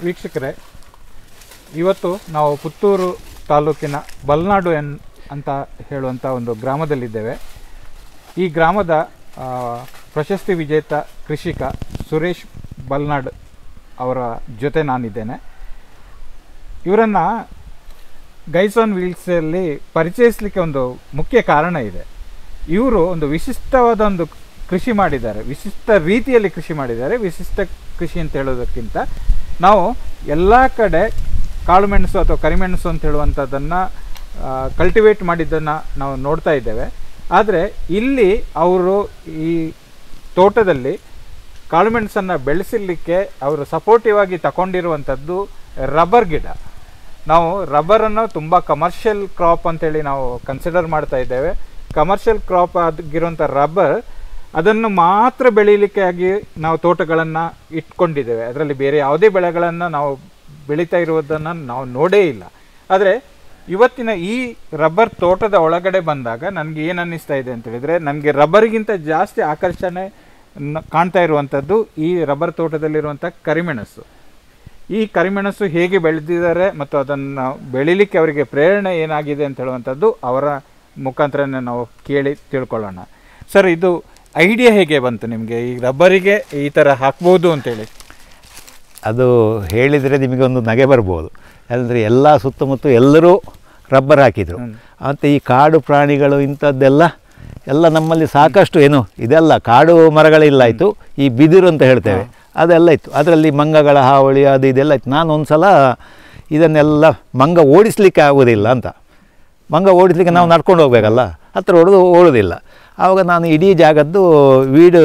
ವೀಕ್ಷಕರೇ ಇವತ್ತು ನಾವು ಪುತ್ತೂರು ತಾಲೂಕಿನ ಬಲ್ನಾಡು ಎನ್ ಅಂತ ಹೇಳುವಂಥ ಒಂದು ಗ್ರಾಮದಲ್ಲಿದ್ದೇವೆ ಈ ಗ್ರಾಮದ ಆ, ಪ್ರಶಸ್ತಿ ವಿಜೇತ ಕೃಷಿಕ ಸುರೇಶ್ ಬಲ್ನಾಡ್ ಅವರ ಜೊತೆ ನಾನಿದ್ದೇನೆ ಇವರನ್ನು ಗೈಸ್ ಆನ್ ವೀಲ್ಸಲ್ಲಿ ಪರಿಚಯಿಸಲಿಕ್ಕೆ ಒಂದು ಮುಖ್ಯ ಕಾರಣ ಇದೆ ಇವರು ಒಂದು ವಿಶಿಷ್ಟವಾದ ಒಂದು ಕೃಷಿ ಮಾಡಿದ್ದಾರೆ ವಿಶಿಷ್ಟ ರೀತಿಯಲ್ಲಿ ಕೃಷಿ ಮಾಡಿದ್ದಾರೆ ವಿಶಿಷ್ಟ ಕೃಷಿ ಅಂತ ಹೇಳೋದಕ್ಕಿಂತ ನಾವು ಎಲ್ಲ ಕಡೆ ಕಾಳುಮೆಣಸು ಅಥವಾ ಕರಿಮೆಣಸು ಅಂತ ಹೇಳುವಂಥದ್ದನ್ನು ಕಲ್ಟಿವೇಟ್ ಮಾಡಿದ್ದನ್ನು ನಾವು ನೋಡ್ತಾ ಇದ್ದೇವೆ ಆದರೆ ಇಲ್ಲಿ ಅವರು ಈ ತೋಟದಲ್ಲಿ ಕಾಳುಮೆಣಸನ್ನು ಬೆಳೆಸಲಿಕ್ಕೆ ಅವರು ಸಪೋರ್ಟಿವ್ ಆಗಿ ತಗೊಂಡಿರುವಂಥದ್ದು ರಬ್ಬರ್ ಗಿಡ ನಾವು ರಬ್ಬರನ್ನು ತುಂಬ ಕಮರ್ಷಿಯಲ್ ಕ್ರಾಪ್ ಅಂತೇಳಿ ನಾವು ಕನ್ಸಿಡರ್ ಮಾಡ್ತಾ ಇದ್ದೇವೆ ಕಮರ್ಷಿಯಲ್ ಕ್ರಾಪ್ ಆಗಿರುವಂಥ ರಬ್ಬರ್ ಅದನ್ನು ಮಾತ್ರ ಬೆಳೀಲಿಕ್ಕೆ ಆಗಿ ನಾವು ತೋಟಗಳನ್ನು ಇಟ್ಕೊಂಡಿದ್ದೇವೆ ಅದರಲ್ಲಿ ಬೇರೆ ಯಾವುದೇ ಬೆಳೆಗಳನ್ನು ನಾವು ಬೆಳೀತಾ ಇರುವುದನ್ನು ನಾವು ನೋಡೇ ಇಲ್ಲ ಆದರೆ ಇವತ್ತಿನ ಈ ರಬ್ಬರ್ ತೋಟದ ಒಳಗಡೆ ಬಂದಾಗ ನನಗೆ ಏನು ಅನ್ನಿಸ್ತಾ ಇದೆ ಅಂತ ಹೇಳಿದರೆ ನನಗೆ ರಬ್ಬರಿಗಿಂತ ಜಾಸ್ತಿ ಆಕರ್ಷಣೆ ನ- ಕಾಣ್ತಾ ಇರುವಂಥದ್ದು ಈ ರಬ್ಬರ್ ತೋಟದಲ್ಲಿರುವಂಥ ಕರಿಮೆಣಸು ಈ ಕರಿಮೆಣಸು ಹೇಗೆ ಬೆಳೆದಿದ್ದಾರೆ ಮತ್ತು ಅದನ್ನು ಬೆಳಿಲಿಕ್ಕೆ ಅವರಿಗೆ ಪ್ರೇರಣೆ ಏನಾಗಿದೆ ಅಂತ ಹೇಳುವಂಥದ್ದು ಅವರ ಮುಖಾಂತರನೇ ನಾವು ಕೇಳಿ ತಿಳ್ಕೊಳ್ಳೋಣ ಸರ್ ಇದು ಐಡಿಯಾ ಹೇಗೆ ಬಂತು ನಿಮಗೆ ಈ ರಬ್ಬರಿಗೆ ಈ ಥರ ಹಾಕ್ಬೋದು ಅಂತೇಳಿ ಅದು ಹೇಳಿದರೆ ನಿಮಗೆ ಒಂದು ನಗೆ ಬರ್ಬೋದು ಅಂದರೆ ಎಲ್ಲ ಸುತ್ತಮುತ್ತ ಎಲ್ಲರೂ ರಬ್ಬರ್ ಹಾಕಿದರು ಮತ್ತು ಈ ಕಾಡು ಪ್ರಾಣಿಗಳು ಇಂಥದ್ದೆಲ್ಲ ಎಲ್ಲ ನಮ್ಮಲ್ಲಿ ಸಾಕಷ್ಟು ಏನು ಇದೆಲ್ಲ ಕಾಡು ಮರಗಳಿಲ್ಲ ಆಯಿತು ಈ ಬಿದಿರು ಅಂತ ಹೇಳ್ತೇವೆ ಅದೆಲ್ಲ ಇತ್ತು ಅದರಲ್ಲಿ ಮಂಗಗಳ ಹಾವಳಿ ಅದು ಇದೆಲ್ಲ ಇತ್ತು ನಾನು ಒಂದು ಸಲ ಇದನ್ನೆಲ್ಲ ಮಂಗ ಓಡಿಸಲಿಕ್ಕೆ ಆಗೋದಿಲ್ಲ ಅಂತ ಮಂಗ ಓಡಿಸ್ಲಿಕ್ಕೆ ನಾವು ನಡ್ಕೊಂಡು ಹೋಗ್ಬೇಕಲ್ಲ ಹತ್ರ ಹೊಡೆದು ಓಡೋದಿಲ್ಲ ಆವಾಗ ನಾನು ಇಡೀ ಜಾಗದ್ದು ವೀಡು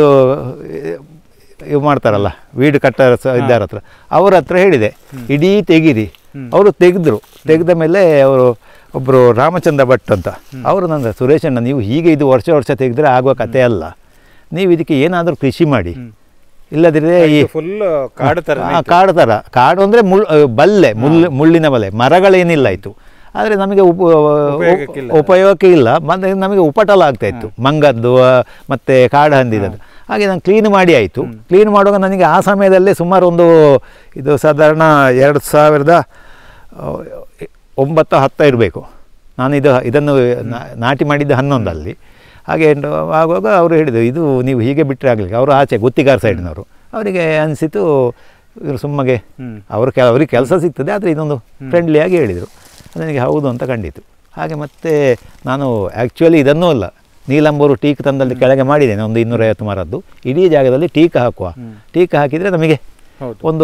ಇವು ಮಾಡ್ತಾರಲ್ಲ ವೀಡು ಕಟ್ಟ ಇದ್ದಾರ ಹತ್ರ ಅವ್ರ ಹತ್ರ ಹೇಳಿದೆ ಇಡೀ ತೆಗೀರಿ ಅವರು ತೆಗೆದ್ರು ತೆಗೆದ ಮೇಲೆ ಅವರು ಒಬ್ಬರು ರಾಮಚಂದ್ರ ಭಟ್ ಅಂತ ಅವರು ನನ್ನ ಸುರೇಶಣ್ಣ ನೀವು ಹೀಗೆ ಇದು ವರ್ಷ ವರ್ಷ ತೆಗೆದ್ರೆ ಆಗುವ ಕತೆ ಅಲ್ಲ ನೀವು ಇದಕ್ಕೆ ಏನಾದರೂ ಕೃಷಿ ಮಾಡಿ ಇಲ್ಲದಿದ್ದರೆ ಈ ಫುಲ್ ಕಾಡು ಥರ ಆ, ಕಾಡು ಥರ ಕಾಡು ಅಂದರೆ ಮುಳ್ ಆ, ಬಲ್ಲೆ ಮುಳ್ಳು ಮುಳ್ಳಿನ ಬಲೆ ಮರಗಳೇನಿಲ್ಲ ಇತ್ತು ಆದರೆ ನಮಗೆ ಉಪ ಉಪಯೋಗಕ್ಕಿಲ್ಲ. ಉಪಯೋಗಕ್ಕೆ ಇಲ್ಲ ಮತ್ತು ನಮಗೆ ಉಪಟಳ ಆಗ್ತಾ ಇತ್ತು ಮಂಗದ್ದು ಆ, ಮತ್ತೆ ಕಾಡು ಹಂದಿದದ್ದು ಹಾಗೆ ನಾನು ಕ್ಲೀನ್ ಮಾಡಿ ಆಯಿತು ಕ್ಲೀನ್ ಮಾಡುವಾಗ ನನಗೆ ಆ ಸಮಯದಲ್ಲೇ ಸುಮಾರು ಒಂದು ಇದು ಸಾಧಾರಣ ಎರಡು ಸಾವಿರದ ಆ, ಒಂಬತ್ತು ಹತ್ತ ಇರಬೇಕು ನಾನು ಇದು ಇದನ್ನು ನಾ- ನಾಟಿ ಮಾಡಿದ್ದು ಹನ್ನೊಂದಲ್ಲಿ ಹಾಗೆ ಎಂಟು ಆಗುವಾಗ ಅವರು ಹೇಳಿದರು ಇದು ನೀವು ಹೀಗೆ ಬಿಟ್ಟರೆ ಆಗಲಿಕ್ಕೆ ಅವರು ಆಚೆ ಗುತ್ತಿಗಾರ ಸೈಡ್ನವರು ಅವರಿಗೆ ಅನಿಸಿತು ಇವರು ಸುಮ್ಮಗೆ ಅವರು ಕೆ ಅವ್ರಿಗೆ ಕೆಲಸ ಸಿಗ್ತದೆ ಆದರೆ ಇದೊಂದು ಫ್ರೆಂಡ್ಲಿಯಾಗಿ ಹೇಳಿದರು ನನಗೆ ಹೌದು ಅಂತ ಕಂಡಿತು ಹಾಗೆ ಮತ್ತೆ ನಾನು ಆ್ಯಕ್ಚುಲಿ ಇದನ್ನೂ ಅಲ್ಲ ನೀಲಂಬೂರು ಟೀಕ್ ತಂದಲ್ಲಿ ಕೆಳಗೆ ಮಾಡಿದ್ದೇನೆ ಒಂದು ಇನ್ನೂರೈವತ್ತು ಮರದ್ದು ಇಡೀ ಜಾಗದಲ್ಲಿ ಟೀಕ್ ಹಾಕುವ ಟೀಕ್ ಹಾಕಿದರೆ ನಮಗೆ ಹೌದು ಒಂದು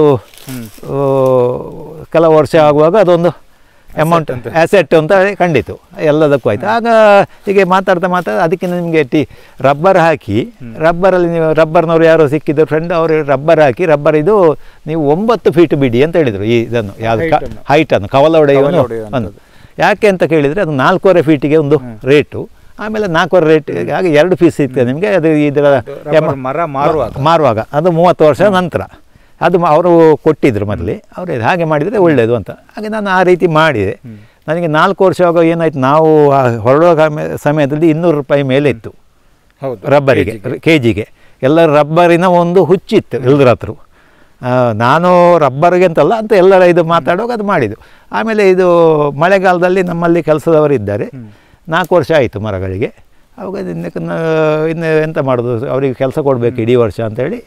ಆ, ಕೆಲವು ವರ್ಷ ಆಗುವಾಗ ಅದೊಂದು ಅಮೌಂಟ್ ಆ್ಯಸೆಟ್ ಅಂತ ಖಂಡಿತು ಎಲ್ಲದಕ್ಕೂ ಆಯಿತು ಆಗ ಹೀಗೆ ಮಾತಾಡ್ತಾ ಮಾತಾಡ್ತಾ ಅದಕ್ಕೆ ನಿಮಗೆ ಟಿ ರಬ್ಬರ್ ಹಾಕಿ ರಬ್ಬರಲ್ಲಿ ನೀವು ರಬ್ಬರ್ನವ್ರು ಯಾರೋ ಸಿಕ್ಕಿದ್ರು ಫ್ರೆಂಡ್ ಅವರು ರಬ್ಬರ್ ಹಾಕಿ ರಬ್ಬರ್ ಇದು ನೀವು ಒಂಬತ್ತು ಫೀಟ್ ಬಿಡಿ ಅಂತ ಹೇಳಿದರು ಈ ಇದನ್ನು ಯಾವುದು Height ಅನ್ನು. ಹೈಟನ್ನು ಕವಲ ಕವಲ ಹೊಡೆಯುವನು ಹೊಡೆಯುವಂಥದ್ದು. ಒಂದು ಯಾಕೆ ಅಂತ ಕೇಳಿದರೆ ಅದು ನಾಲ್ಕೂವರೆ ಫೀಟಿಗೆ ಒಂದು ರೇಟು ಆಮೇಲೆ ನಾಲ್ಕೂವರೆ ರೇಟ್ ಹಾಗೆ ಎರಡು ಪೀಸ್ ಸಿಗ್ತದೆ ನಿಮಗೆ ಅದು ಇದರ ರಬ್ಬರ್ ಎಮ- ಮರ ಮಾರುವಾಗ ಮಾರುವಾಗ ಅದು ಮೂವತ್ತು ವರ್ಷ ನಂತರ ಅದು ಮ- ಅವರು ಕೊಟ್ಟಿದ್ರು ಮೊದಲೇ ಅವರು ಇದು ಹಾಗೆ ಮಾಡಿದರೆ ಒಳ್ಳೆಯದು ಅಂತ ಹಾಗೆ ನಾನು ಆ ರೀತಿ ಮಾಡಿದೆ ನನಗೆ ನಾಲ್ಕು ವರ್ಷ ಆಗುವಾಗ ಏನಾಯ್ತು ನಾವು ಆ ಹೊರಡುವ ಕಮೆ- ಸಮಯದಲ್ಲಿ ಇನ್ನೂರು ರೂಪಾಯಿ ಮೇಲೆ ಇತ್ತು ಹೌದು ರಬ್ಬರಿಗೆ ಕೆ ಜಿಗೆ ಎಲ್ಲ ರಬ್ಬರಿನ ಒಂದು ಹುಚ್ಚಿತ್ತು ಎಲ್ಲರ ಹತ್ರ ಆ, ನಾನು ರಬ್ಬರ್ಗೆ ಅಂತಲ್ಲ ಅಂತ ಎಲ್ಲರ ಇದು ಮಾತಾಡುವಾಗ ಅದು ಮಾಡಿದ್ದು ಆಮೇಲೆ ಇದು ಮಳೆಗಾಲದಲ್ಲಿ ನಮ್ಮಲ್ಲಿ ಕೆಲಸದವರು ಇದ್ದಾರೆ ನಾಲ್ಕು ವರ್ಷ ಆಯಿತು ಮರಗಳಿಗೆ ಅವಾಗ ಇದಕ್ಕೆ ನ- ಇನ್ನು ಎಂತ ಮಾಡೋದು ಅವರಿಗೆ ಕೆಲಸ ಕೊಡಬೇಕು ಇಡೀ ವರ್ಷ ಅಂತೇಳಿ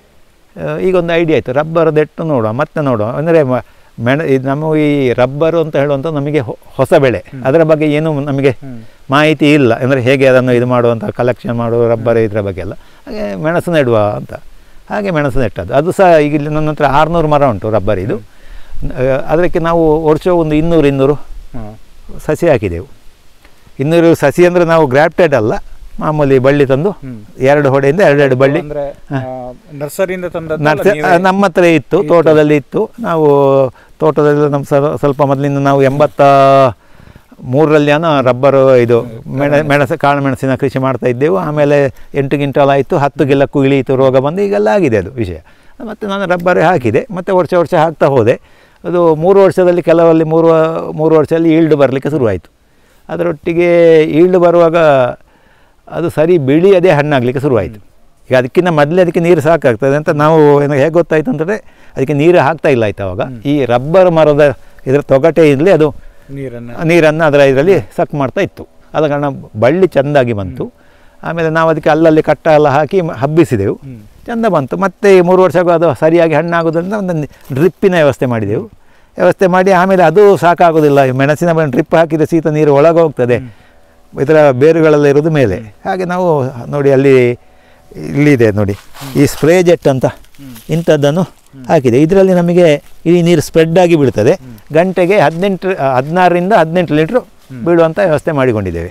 ಆ, ಈಗೊಂದು ಐಡಿಯಾ ಆಯಿತು ರಬ್ಬರ್ ದೆಟ್ಟು ನೋಡುವ ಮತ್ತೆ ನೋಡುವ ಅಂದರೆ ಮೆಣ ಇದು ನಮ್ಮ ಈ ರಬ್ಬರು ಅಂತ ಹೇಳುವಂಥ ನಮಗೆ ಹೊ- ಹೊಸ ಬೆಳೆ ಅದರ ಬಗ್ಗೆ ಏನೂ ನಮಗೆ ಮಾಹಿತಿ ಇಲ್ಲ ಅಂದರೆ ಹೇಗೆ ಅದನ್ನು ಇದು ಮಾಡುವಂಥ ಕಲೆಕ್ಷನ್ ಮಾಡುವ ರಬ್ಬರ್ ಇದರ ಬಗ್ಗೆ ಎಲ್ಲ ಹಾಗೆ ಮೆಣಸು ನೆಡುವ ಅಂತ ಹಾಗೆ ಮೆಣಸು ನೆಟ್ಟದ್ದು ಅದು ಸಹ ಈಗ ಇಲ್ಲಿ ನನ್ನ ಹತ್ರ ಆರುನೂರು ಮರ ಉಂಟು ರಬ್ಬರ್ ಇದು ಆ, ಅದಕ್ಕೆ ನಾವು ವರ್ಷ ಒಂದು ಇನ್ನೂರು ಇನ್ನೂರು ಹಾಂ ಸಸಿ ಹಾಕಿದೆವು ಇನ್ನೂರು ಸಸಿ ಅಂದರೆ ನಾವು ಗ್ರಾಫ್ಟೆಡ್ ಅಲ್ಲ ಮಾಮೂಲಿ ಬಳ್ಳಿ ತಂದು ಎರಡು ಹೊಡೆಯಿಂದ ಎರಡೆರಡು ಬಳ್ಳಿ ಅಂದ್ರೆ ನರ್ಸರಿಯಿಂದ ತಂದದ್ದು ನರ್ಸ ನಮ್ಮ ಹತ್ರ ಇತ್ತು ತೋಟದಲ್ಲಿ ಇತ್ತು ನಾವು ತೋಟದಲ್ಲಿ ನಮ್ಮ ಸ್ವಲ್ಪ ಸ್ವಲ್ಪ ಮೊದಲಿಂದ ನಾವು ಎಂಬತ್ತ ಮೂರರಲ್ಲಿನ ರಬ್ಬರು ಇದು ಮೆಣ ಮೆಣಸು ಕಾಳು ಮೆಣಸಿನ ಕೃಷಿ ಮಾಡ್ತಾ ಇದ್ದೆವು ಆಮೇಲೆ ಎಂಟು ಕ್ವಿಂಟಲ್ ಆಯಿತು ಹತ್ತು ಗಿಲ್ಲಕ್ಕೂ ಇಳಿಯಿತು ರೋಗ ಬಂದು ಈಗೆಲ್ಲ ಆಗಿದೆ ಅದು ವಿಷಯ ಮತ್ತು ನಾನು ರಬ್ಬರ್ ಹಾಕಿದೆ ಮತ್ತು ವರ್ಷ ವರ್ಷ ಹಾಕ್ತಾ ಹೋದೆ ಅದು ಮೂರು ವರ್ಷದಲ್ಲಿ ಕೆಲವಲ್ಲಿ ಮೂರು ಮೂರು ವರ್ಷದಲ್ಲಿ ಈಲ್ಡ್ ಬರಲಿಕ್ಕೆ ಶುರುವಾಯಿತು ಅದರೊಟ್ಟಿಗೆ ಈಲ್ಡ್ ಬರುವಾಗ ಅದು ಸರಿ ಬಿಳಿ ಅದೇ ಹಣ್ಣಾಗಲಿಕ್ಕೆ ಶುರುವಾಯಿತು ಈಗ ಅದಕ್ಕಿಂತ ಮೊದಲೇ ಅದಕ್ಕೆ ನೀರು ಸಾಕಾಗ್ತದೆ ಅಂತ ನಾವು ಏನು ಹೇಗೆ ಗೊತ್ತಾಯ್ತು ಅಂತಂದರೆ ಅದಕ್ಕೆ ನೀರು ಹಾಕ್ತಾ ಇಲ್ಲ ಆಯ್ತು ಅವಾಗ ಈ ರಬ್ಬರ್ ಮರದ ಇದರ ತೊಗಟೆಯಿಂದಲೇ ಅದು ನೀರನ್ನ ನೀರನ್ನು ಅದರ ಇದರಲ್ಲಿ ಸಕ್ ಮಾಡ್ತಾ ಇತ್ತು ಆದ ಕಾರಣ ಬಳ್ಳಿ ಚೆಂದಾಗಿ ಬಂತು ಆಮೇಲೆ ನಾವು ಅದಕ್ಕೆ ಅಲ್ಲಲ್ಲಿ ಕಟ್ಟ ಎಲ್ಲ ಹಾಕಿ ಮ- ಹಬ್ಬಿಸಿದೆವು ಹ್ಮ್. ಚೆಂದ ಬಂತು ಮತ್ತೆ ಈ ಮೂರು ವರ್ಷಕ್ಕೂ ಅದು ಸರಿಯಾಗಿ ಹಣ್ಣಾಗೋದ್ರಿಂದ ಒಂದು ಡ್ರಿಪ್ಪಿನ ವ್ಯವಸ್ಥೆ ಮಾಡಿದೆವು ವ್ಯವಸ್ಥೆ ಮಾಡಿ ಆಮೇಲೆ ಅದು ಸಾಕಾಗೋದಿಲ್ಲ ಈ ಮೆಣಸಿನ ಡ್ರಿಪ್ ಹಾಕಿದ ಶೀತ ನೀರು ಒಳಗೆ ಹೋಗ್ತದೆ ಇದರ ಬೇರುಗಳೆಲ್ಲ ಇರೋದು ಮೇಲೆ ಹಾಗೆ ನಾವು ನೋಡಿ ಅಲ್ಲಿ ಇಲ್ಲಿದೆ ನೋಡಿ ಈ ಸ್ಪ್ರೇ ಜೆಟ್ ಅಂತ ಇಂಥದ್ದನ್ನು ಹಾಕಿದೆ ಇದರಲ್ಲಿ ನಮಗೆ ಈ ನೀರು ಸ್ಪ್ರೆಡ್ ಆಗಿ ಬೀಳ್ತದೆ ಗಂಟೆಗೆ ಹದಿನೆಂಟು ಹದಿನಾರರಿಂದ ಹದಿನೆಂಟು ಲೀಟ್ರು ಬೀಳುವಂಥ ವ್ಯವಸ್ಥೆ ಮಾಡಿಕೊಂಡಿದ್ದೇವೆ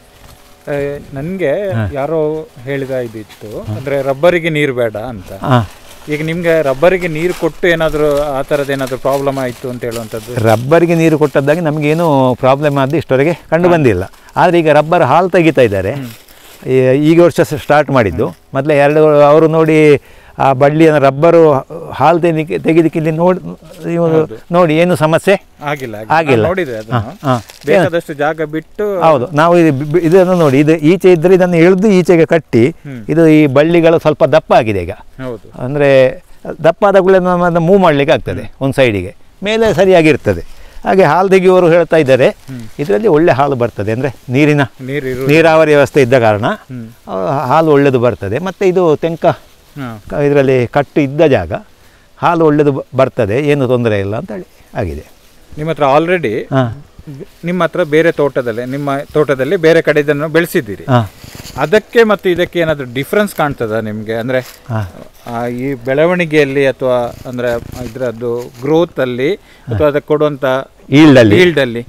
ನನಗೆ ಯಾರೋ ಹೇಳಿದ ಇದಿತ್ತು ಅಂದ್ರೆ ರಬ್ಬರಿಗೆ ನೀರು ಬೇಡ ಅಂತ ಹಾಂ ಈಗ ನಿಮ್ಗೆ ರಬ್ಬರಿಗೆ ನೀರು ಕೊಟ್ಟು ಏನಾದರೂ ಆ ಥರದ್ದು ಏನಾದರೂ ಪ್ರಾಬ್ಲಮ್ ಆಯಿತು ಅಂತ ಹೇಳುವಂಥದ್ದು ರಬ್ಬರ್ಗೆ ನೀರು ಕೊಟ್ಟದ್ದಾಗಿ ನಮಗೇನು ಪ್ರಾಬ್ಲಮ್ ಆದ್ದು ಇಷ್ಟವರೆಗೆ ಕಂಡು ಬಂದಿಲ್ಲ ಆದರೆ ಈಗ ರಬ್ಬರ್ ಹಾಲು ತೆಗಿತಾ ಇದ್ದಾರೆ ಈ- ಈಗ ವರ್ಷ ಸ್ಟಾರ್ಟ್ ಮಾಡಿದ್ದು ಮೊದಲೇ ಎರಡು ಅವರು ನೋಡಿ ಆ ಬಳ್ಳಿಯನ್ನು ರಬ್ಬರು ಹಾಲು ತೆಗಿಲಿಕ್ಕೆ ತೆಗಿಲಿಕ್ಕೆ ಇಲ್ಲಿ ನೋಡಿ ನೀವು ನೋಡಿ ಏನು ಸಮಸ್ಯೆ ಆಗಿಲ್ಲ ಆಗಿಲ್ಲ. ನೋಡಿದೆ ಅದನ್ನು ಹಾ. ಬೇಕಾದಷ್ಟು ಜಾಗ ಬಿಟ್ಟು ಹೌದು ನಾವು ಇದು ಬಿ- ಬಿ- ಇದನ್ನು ನೋಡಿ ಇದು ಈಚೆ ಇದ್ದರೆ ಇದನ್ನು ಎಳೆದು ಈಚೆಗೆ ಕಟ್ಟಿ ಹ್ಮ್. ಇದು ಈ ಬಳ್ಳಿಗಳು ಸ್ವಲ್ಪ ದಪ್ಪ ಆಗಿದೆ ಈಗ ಹೌದು ಅಂದರೆ ದಪ್ಪ ಆದ ಕೂಡಲೇ ನಾವು ಅದನ್ನು ಮೂವ್ ಮಾಡಲಿಕ್ಕೆ ಆಗ್ತದೆ ಒಂದು ಸೈಡಿಗೆ ಮೇಲೆ ಸರಿಯಾಗಿರ್ತದೆ ಹಾಗೆ ಹಾಲು ತೆಗೆಯುವವರು ಹೇಳ್ತಾ ಇದ್ದಾರೆ ಇದರಲ್ಲಿ ಒಳ್ಳೆ ಹಾಲು ಬರ್ತದೆ ಅಂದರೆ ನೀರಿನ ನೀರು ಇರು ನೀರಾವರಿ ವ್ಯವಸ್ಥೆ ಇದ್ದ ಕಾರಣ ಹ್ಮ್. ಆ, ಹಾಲು ಒಳ್ಳೆಯದು ಬರ್ತದೆ ಮತ್ತು ಇದು ತೆಂಕ ಹಾಂ ಇದರಲ್ಲಿ ಕಟ್ಟು ಇದ್ದ ಜಾಗ ಹಾಲು ಒಳ್ಳೆಯದು ಬ- ಬರ್ತದೆ ಏನು ತೊಂದರೆ ಇಲ್ಲ ಅಂತ ಹೇಳಿ ಆಗಿದೆ ನಿಮ್ಮ ಹತ್ರ ಆಲ್ರೆಡಿ ಹಾಂ ನಿಮ್ಮ ಹತ್ರ ಬೇರೆ ತೋಟದಲ್ಲಿ ನಿಮ್ಮ ತೋಟದಲ್ಲಿ ಬೇರೆ ಕಡೆ ಇದನ್ನು ಬೆಳೆಸಿದ್ದೀರಿ ಹಾಂ ಅದಕ್ಕೆ ಮತ್ತು ಇದಕ್ಕೆ ಏನಾದರೂ ಡಿಫ್ರೆನ್ಸ್ ಕಾಣ್ತದ ನಿಮಗೆ ಅಂದರೆ ಹಾಂ ಈ ಬೆಳವಣಿಗೆಯಲ್ಲಿ ಅಥವಾ ಅಂದರೆ ಇದರದ್ದು ಗ್ರೋತ್ ಅಲ್ಲಿ ಅಥವಾ ಅದಕ್ಕೆ ಕೊಡುವಂಥ ಈಲ್ಡಲ್ಲಿ ಈಲ್ಡ್ ಅಲ್ಲಿ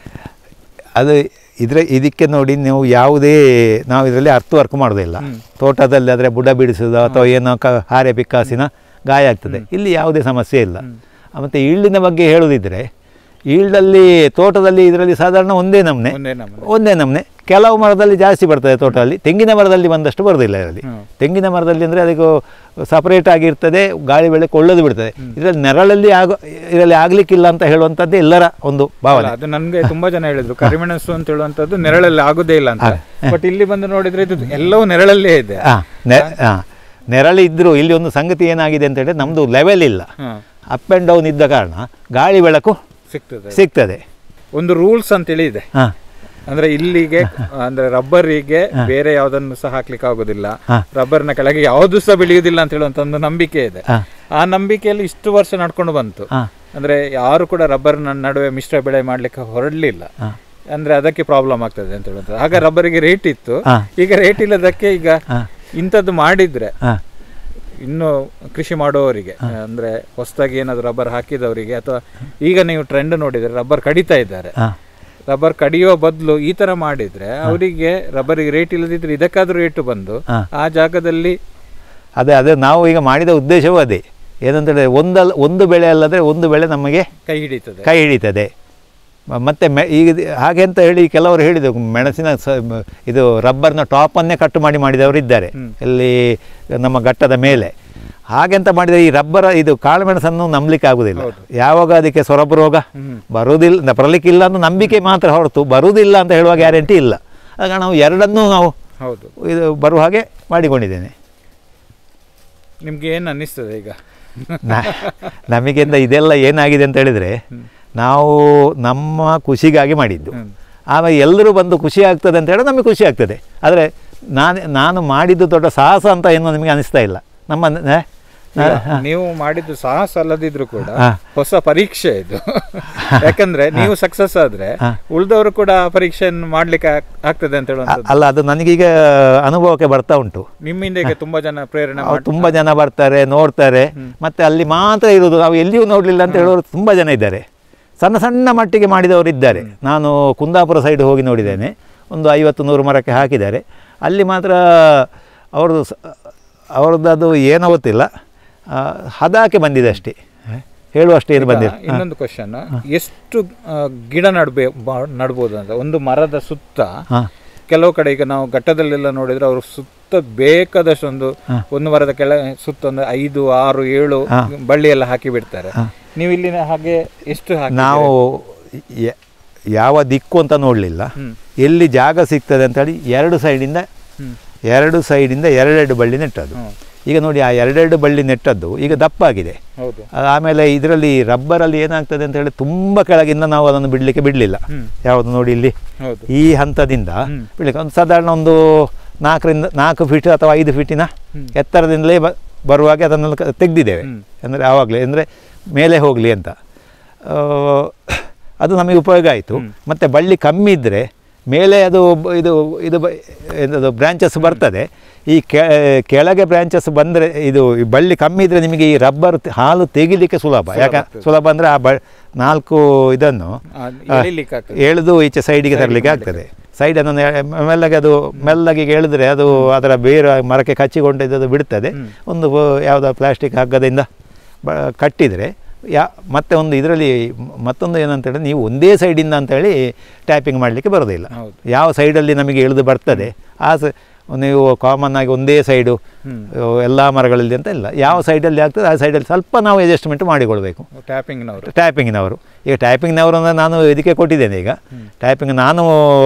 ಅದು ಇದ್ರ ಇದಕ್ಕೆ ನೋಡಿ ನೀವು ಯಾವುದೇ ನಾವು ಇದರಲ್ಲಿ ಅರ್ಥ ವರ್ಕ್ ಮಾಡೋದಿಲ್ಲ ತೋಟದಲ್ಲಿ ಆದರೆ ಬುಡ ಬಿಡಿಸೋದು ಅಥವಾ ಏನೋ ಕ ಹಾರೆ ಪಿಕ್ಕಾಸಿನ ಗಾಯ ಆಗ್ತದೆ ಇಲ್ಲಿ ಯಾವುದೇ ಸಮಸ್ಯೆ ಇಲ್ಲ ಮತ್ತು ಈಲ್ಡಿನ ಬಗ್ಗೆ ಹೇಳೋದಿದ್ರೆ ಈಲ್ಡಲ್ಲಿ ತೋಟದಲ್ಲಿ ಇದರಲ್ಲಿ ಸಾಧಾರಣ ಒಂದೇ ನಮೂನೆ ಒಂದೇ ನಮ್ಮನೆ ಒಂದೇ ನಮೂನೆ ಕೆಲವು ಮರದಲ್ಲಿ ಜಾಸ್ತಿ ಬರ್ತದೆ ತೋಟದಲ್ಲಿ ತೆಂಗಿನ ಮರದಲ್ಲಿ ಬಂದಷ್ಟು ಬರೋದಿಲ್ಲ ಇದರಲ್ಲಿ ಹ್ಮ್. ತೆಂಗಿನ ಮರದಲ್ಲಿ ಅಂದರೆ ಅದಕ್ಕೆ ಸಪರೇಟ್ ಆಗಿರ್ತದೆ ಗಾಳಿ ಬೆಳೆ ಕೊಳ್ಳೋದು ಬಿಡ್ತದೆ ಇದರಲ್ಲಿ ನೆರಳಲ್ಲಿ ಆಗ ಇದರಲ್ಲಿ ಆಗಲಿಕ್ಕಿಲ್ಲ ಅಂತ ಹೇಳುವಂಥದ್ದು ಎಲ್ಲರ ಒಂದು ಭಾವನೆ ಅಲ್ಲ, ಅದು ನನಗೆ ತುಂಬಾ ಜನ ಹೇಳಿದ್ರು ಕರಿಮೆಣಸು ಅಂತ ಹೇಳುವಂಥದ್ದು ನೆರಳಲ್ಲಿ ಆಗುದೇ ಇಲ್ಲ ಅಂತ ಬಟ್ ಇಲ್ಲಿ ಬಂದು ನೋಡಿದ್ರೆ ಇದು ಎಲ್ಲವೂ ನೆರಳಲ್ಲೇ ಇದೆ ಹಾಂ ನೆ ಹಾಂ ನೆರಳು ಇದ್ದರೂ ಇಲ್ಲಿ ಒಂದು ಸಂಗತಿ ಏನಾಗಿದೆ ಅಂತ ಹೇಳಿದ್ರೆ ನಮ್ಮದು ಲೆವೆಲ್ ಇಲ್ಲ ಹಾಂ ಅಪ್ ಆ್ಯಂಡ್ ಡೌನ್ ಇದ್ದ ಕಾರಣ ಗಾಳಿ ಬೆಳಕು ಸಿಗ್ತದೆ ಸಿಗ್ತದೆ ಒಂದು ರೂಲ್ಸ್ ಅಂತೇಳಿ ಇದೆ ಹಾಂ ಅಂದ್ರೆ ಇಲ್ಲಿಗೆ ಅಂದ್ರೆ ರಬ್ಬರಿಗೆ ಬೇರೆ ಯಾವ್ದನ್ನು ಸಹ ಹಾಕ್ಲಿಕ್ಕೆ ಆಗುದಿಲ್ಲ ಹಾ. ರಬ್ಬರ್ನ ಕೆಳಗೆ ಯಾವ್ದು ಸಹ ಬೆಳೆಯುವುದಿಲ್ಲ ಅಂತ ಹೇಳುವಂತ ಒಂದು ನಂಬಿಕೆ ಇದೆ ಹಾ. ಆ ನಂಬಿಕೆಯಲ್ಲಿ ಇಷ್ಟು ವರ್ಷ ನಡ್ಕೊಂಡು ಬಂತು ಹಾಂ ಅಂದ್ರೆ ಯಾರು ಕೂಡ ರಬ್ಬರ್ ನಡುವೆ ಮಿಶ್ರ ಬೆಳೆ ಮಾಡ್ಲಿಕ್ಕೆ ಹೊರಡ್ಲಿಲ್ಲ ಹಾಂ ಅಂದ್ರೆ ಅದಕ್ಕೆ ಪ್ರಾಬ್ಲಮ್ ಆಗ್ತದೆ ಅಂತ ಹೇಳುವಂತ ಆಗ ರಬ್ಬರಿಗೆ ರೇಟ್ ಇತ್ತು ಹಾ. ಈಗ ರೇಟ್ ಇಲ್ಲದಕ್ಕೆ ಈಗ ಹಾ. ಇಂಥದ್ದು ಮಾಡಿದ್ರೆ ಹಾಂ ಇನ್ನು ಕೃಷಿ ಮಾಡುವವರಿಗೆ ಅಂದ್ರೆ ಹೊಸದಾಗಿ ಏನಾದ್ರು ರಬ್ಬರ್ ಹಾಕಿದವರಿಗೆ ಅಥವಾ ಈಗ ನೀವು ಟ್ರೆಂಡ್ ನೋಡಿದ್ರೆ ರಬ್ಬರ್ ಕಡಿತಾ ಇದ್ದಾರೆ ಹಾಂ ರಬ್ಬರ್ ಕಡಿಯೋ ಬದಲು ಈ ತರ ಮಾಡಿದ್ರೆ ಅವರಿಗೆ ರಬ್ಬರಿಗೆ ರೇಟ್ ಇಲ್ಲದಿದ್ರೆ ಇದಕ್ಕಾದ್ರೂ ರೇಟ್ ಬಂದು ಹಾ. ಆ ಜಾಗದಲ್ಲಿ ಅದೇ ಅದೇ ನಾವು ಈಗ ಮಾಡಿದ ಉದ್ದೇಶವೂ ಅದೇ ಏನಂತೇಳಿದ್ರೆ ಒಂದಲ್ಲ ಒಂದು ಬೆಳೆ ಅಲ್ಲದ್ರೆ ಒಂದು ಬೆಳೆ ನಮಗೆ ಕೈ ಹಿಡಿತದೆ ಕೈ ಹಿಡಿತದೆ ಮ- ಮತ್ತೆ ಮೆ ಈಗ ಇದು- ಹಾಗೆ ಅಂತ ಹೇಳಿ ಕೆಲವರು ಹೇಳಿದರು ಮೆಣಸಿನ ಸ ಮ- ಇದು ರಬ್ಬರ್ನ ಟಾಪನ್ನೇ ಕಟ್ಟು ಮಾಡಿ ಮಾಡಿದವರು ಇದ್ದಾರೆ ಹ್ಮ್. ಇಲ್ಲಿ ನಮ್ಮ ಘಟ್ಟದ ಮೇಲೆ ಹಾಗೆಂತ ಮಾಡಿದರೆ ಈ ರಬ್ಬರ ಇದು ಕಾಳುಮೆಣಸನ್ನು ನಂಬಲಿಕ್ಕೆ ಆಗುದಿಲ್ಲ ಯಾವಾಗ ಅದಕ್ಕೆ ಸೊರಬ ರೋಗ ಹ್ಮ್. ಬರುವುದಿಲ್ಲ ನ- ಬರಲಿಕ್ಕಿಲ್ಲ ಅಂತ ನಂಬಿಕೆ ಮಾತ್ರ ಹೊರತು ಬರುವುದಿಲ್ಲ ಅಂತ ಹೇಳುವ ಗ್ಯಾರಂಟಿ ಇಲ್ಲ ಆಗ ನಾವು ಎರಡನ್ನೂ ನಾವು ಹೌದು ಇದು ಬರುವ ಹಾಗೆ ಮಾಡಿಕೊಂಡಿದ್ದೇನೆ ನಿಮ್ಗೆ ಏನ್ ಅನ್ನಿಸ್ತದೆ ಈಗ ನ- ನಮಗಿಂತ ಇದೆಲ್ಲ ಏನಾಗಿದೆ ಅಂತ ಹೇಳಿದರೆ ನಾವು ನಮ್ಮ ಖುಷಿಗಾಗಿ ಮಾಡಿದ್ದು ಹ್ಮ್. ಆಮೇಲೆ ಎಲ್ಲರೂ ಬಂದು ಖುಷಿ ಆಗ್ತದೆ ಅಂತ ಹೇಳಿದ್ರೆ ನಮಗೆ ಖುಷಿ ಆಗ್ತದೆ ಆದರೆ ನಾನು ನಾನು ಮಾಡಿದ್ದು ದೊಡ್ಡ ಸಾಹಸ ಅಂತ ಏನು ನಿಮಗೆ ಅನಿಸ್ತಾ ಇಲ್ಲ ನಮ್ಮ ನ- ನ- ಈಗ ನೀವು ಮಾಡಿದ್ದು ಸಾಹಸ ಅಲ್ಲದಿದ್ರು ಕೂಡ ಹಾ. ಹೊಸ ಪರೀಕ್ಷೆ ಇದು ಯಾಕಂದ್ರೆ ನೀವು ಸಕ್ಸಸ್ ಆದ್ರೆ ಹಾ. ಉಳಿದವರು ಕೂಡ ಆ ಪರೀಕ್ಷೆಯನ್ನು ಮಾಡ್ಲಿಕ್ಕೆ ಆಗ್- ಆಗ್ತದೆ ಅಂತ ಹೇಳುವಂಥದ್ದು ಅಲ್ಲ ಅದು ನನಗೀಗ ಅನುಭವಕ್ಕೆ ಬರ್ತಾ ಉಂಟು ನಿಮ್ಮಿಂದ ಈಗ ತುಂಬಾ ಜನ ಪ್ರೇರಣೆ ಅವ್ರು ಮಾಡ್- ತುಂಬ ಜನ ಬರ್ತಾರೆ ನೋಡ್ತಾರೆ ಮತ್ತು ಅಲ್ಲಿ ಮಾತ್ರ ಇರೋದು ನಾವು ಎಲ್ಲಿಯೂ ನೋಡಲಿಲ್ಲ ಅಂತ ಹೇಳೋರು ತುಂಬ ಜನ ಇದ್ದಾರೆ ಸಣ್ಣ ಸಣ್ಣ ಮಟ್ಟಿಗೆ ಮಾಡಿದವರು ಇದ್ದಾರೆ ನಾನು ಕುಂದಾಪುರ ಸೈಡ್ ಹೋಗಿ ನೋಡಿದ್ದೇನೆ ಒಂದು ಐವತ್ತು ನೂರು ಮರಕ್ಕೆ ಹಾಕಿದ್ದಾರೆ ಅಲ್ಲಿ ಮಾತ್ರ ಅವ್ರದ್ದು ಸ- ಅವ್ರದ್ದು ಅದು ಏನೋ ಗೊತ್ತಿಲ್ಲ ಆ, ಹದಾಕೆ ಬಂದಿದೆ ಅಷ್ಟೇ ಹೇಳುವಷ್ಟು ಏನು ಬಂದಿಲ್ಲ ಈಗ ಇನ್ನೊಂದು ಕ್ವಶನ್ ಎಷ್ಟು ಆ, ಗಿಡ ನಡ್ಬೇ ಬಾ- ನಡ್ಬೋದು ಅಂತ ಒಂದು ಮರದ ಸುತ್ತ ಹಾಂ ಕೆಲವು ಕಡೆ ಈಗ ನಾವು ಘಟ್ಟದಲ್ಲೆಲ್ಲ ನೋಡಿದ್ರೆ ಅವರು ಸುತ್ತ ಬೇಕಾದಷ್ಟು ಒಂದು ಒಂದು ಮರದ ಕೆಳ ಸುತ್ತ ಒಂದು ಐದು ಆರು ಏಳು ಬಳ್ಳಿ ಎಲ್ಲ ಹಾಕಿ ಬಿಡ್ತಾರೆ ನೀವು ಇಲ್ಲಿ ಹಾಗೆ ಎಷ್ಟು ಹಾಕಿ ನಾವು ಯ- ಯಾವ ದಿಕ್ಕು ಅಂತ ನೋಡಲಿಲ್ಲ ಹ್ಮ್. ಎಲ್ಲಿ ಜಾಗ ಸಿಗ್ತದೆ ಅಂತ ಹೇಳಿ ಎರಡು ಸೈಡಿಂದ ಹ್ಮ್. ಎರಡು ಸೈಡಿಂದ ಎರಡೆರಡು ಬಳ್ಳಿ ನೆಟ್ಟದ್ದು ಹ್ಮ್. ಈಗ ನೋಡಿ ಆ ಎರಡೆರಡು ಬಳ್ಳಿ ನೆಟ್ಟದ್ದು ಈಗ ದಪ್ಪ ಆಗಿದೆ ಹೌದು ಅದು ಆಮೇಲೆ ಇದರಲ್ಲಿ ರಬ್ಬರಲ್ಲಿ ಏನಾಗ್ತದೆ ಅಂತ ಹೇಳಿ ತುಂಬ ಕೆಳಗಿಂದ ನಾವು ಅದನ್ನು ಬಿಡಲಿಕ್ಕೆ ಬಿಡಲಿಲ್ಲ ಹ್ಮ್. ಯಾವುದು ನೋಡಿ ಇಲ್ಲಿ ಹೌದು ಈ ಹಂತದಿಂದ ಹ್ಮ್. ಬಿಡಲಿಕ್ಕೆ ಒಂದು ಸಾಧಾರಣ ಒಂದು ನಾಲ್ಕರಿಂದ ನಾಲ್ಕು ಫೀಟ್ ಅಥವಾ ಐದು ಫೀಟಿನ ಹ್ಮ್. ಎತ್ತರದಿಂದಲೇ ಬ ಬರುವಾಗೆ ಅದನ್ನೆಲ್ಲ ಕ- ತೆಗ್ದಿದ್ದೇವೆ ಹ್ಮ್. ಅಂದರೆ ಆವಾಗಲೇ ಅಂದರೆ ಮೇಲೆ ಹೋಗಲಿ ಅಂತ ಆ, ಅದು ನಮಗೆ ಉಪಯೋಗ ಆಯಿತು ಹ್ಮ್. ಮತ್ತು ಬಳ್ಳಿ ಕಮ್ಮಿ ಇದ್ದರೆ ಮೇಲೆ ಅದು ಬ- ಇದು ಇದು ಬ- ಎಂಥದ್ದು ಬ್ರ್ಯಾಂಚಸ್ ಬರ್ತದೆ ಈ ಕೆ- ಕೆಳಗೆ ಬ್ರ್ಯಾಂಚಸ್ ಬಂದರೆ ಇದು ಈ ಬಳ್ಳಿ ಕಮ್ಮಿ ಇದ್ದರೆ ನಿಮಗೆ ಈ ರಬ್ಬರ್ ತೆ- ಹಾಲು ತೆಗಿಲಿಕ್ಕೆ ಸುಲಭ ಸುಲಭ ಯಾಕೆ ಆಗ್ತದೆ. ಸುಲಭ ಅಂದರೆ ಆ ಬ ನಾಲ್ಕು ಇದನ್ನು ಆ, ಆ, ಎಳಿಲಿಕ್ಕೆ ಆಗ್ತದೆ. ಎಳೆದು ಈಚೆ ಸೈಡಿಗೆ Side ತರಲಿಕ್ಕೆ ಮಾಡ್ಲಿಕ್ಕೆ ಆಗ್ತದೆ ಸೈಡನ್ನು ಮೆಲ್ಲಗೆ ಅದು ಮೆಲ್ಲಗೆ ಎಳೆದ್ರೆ ಅದು ಅದರ ಬೇರೆ ಮರಕ್ಕೆ ಕಚ್ಚಿಕೊಂಡಿದ್ದು ಬಿಡ್ತದೆ ಹ್ಮ್. ಒಂದು ಯಾವುದೋ ಪ್ಲಾಸ್ಟಿಕ್ ಹಗ್ಗದಿಂದ ಬ ಕಟ್ಟಿದರೆ ಯಾ ಮತ್ತೆ ಒಂದು ಇದರಲ್ಲಿ ಮತ್ತೊಂದು ಏನಂತ ಹೇಳಿದ್ರೆ ನೀವು ಒಂದೇ ಸೈಡಿಂದ ಅಂತೇಳಿ ಟ್ಯಾಪಿಂಗ್ ಮಾಡಲಿಕ್ಕೆ ಬರೋದಿಲ್ಲ ಹೌದು. ಯಾವ ಸೈಡಲ್ಲಿ ನಮಗೆ ಇಳಿದು ಬರ್ತದೆ ಆ ಸ ನೀವು ಕಾಮನ್ ಆಗಿ ಒಂದೇ ಸೈಡು ಹ್ಮ್. ಎಲ್ಲ ಮರಗಳಲ್ಲಿ ಅಂತ ಇಲ್ಲ ಯಾವ ಸೈಡಲ್ಲಿ ಆಗ್ತದೆ ಆ ಸೈಡಲ್ಲಿ ಸ್ವಲ್ಪ ನಾವು ಅಡ್ಜಸ್ಟ್ಮೆಂಟ್ ಮಾಡಿಕೊಳ್ಬೇಕು ಟ್ಯಾಪಿಂಗ್ನವರು ಟ್ಯಾಪಿಂಗ್ನವರು ಈಗ ಟ್ಯಾಪಿಂಗ್ನವರು ಅಂದರೆ ನಾನು ಇದಕ್ಕೆ ಕೊಟ್ಟಿದ್ದೇನೆ ಈಗ ಹ್ಮ್. ಟ್ಯಾಪಿಂಗ್ ನಾನು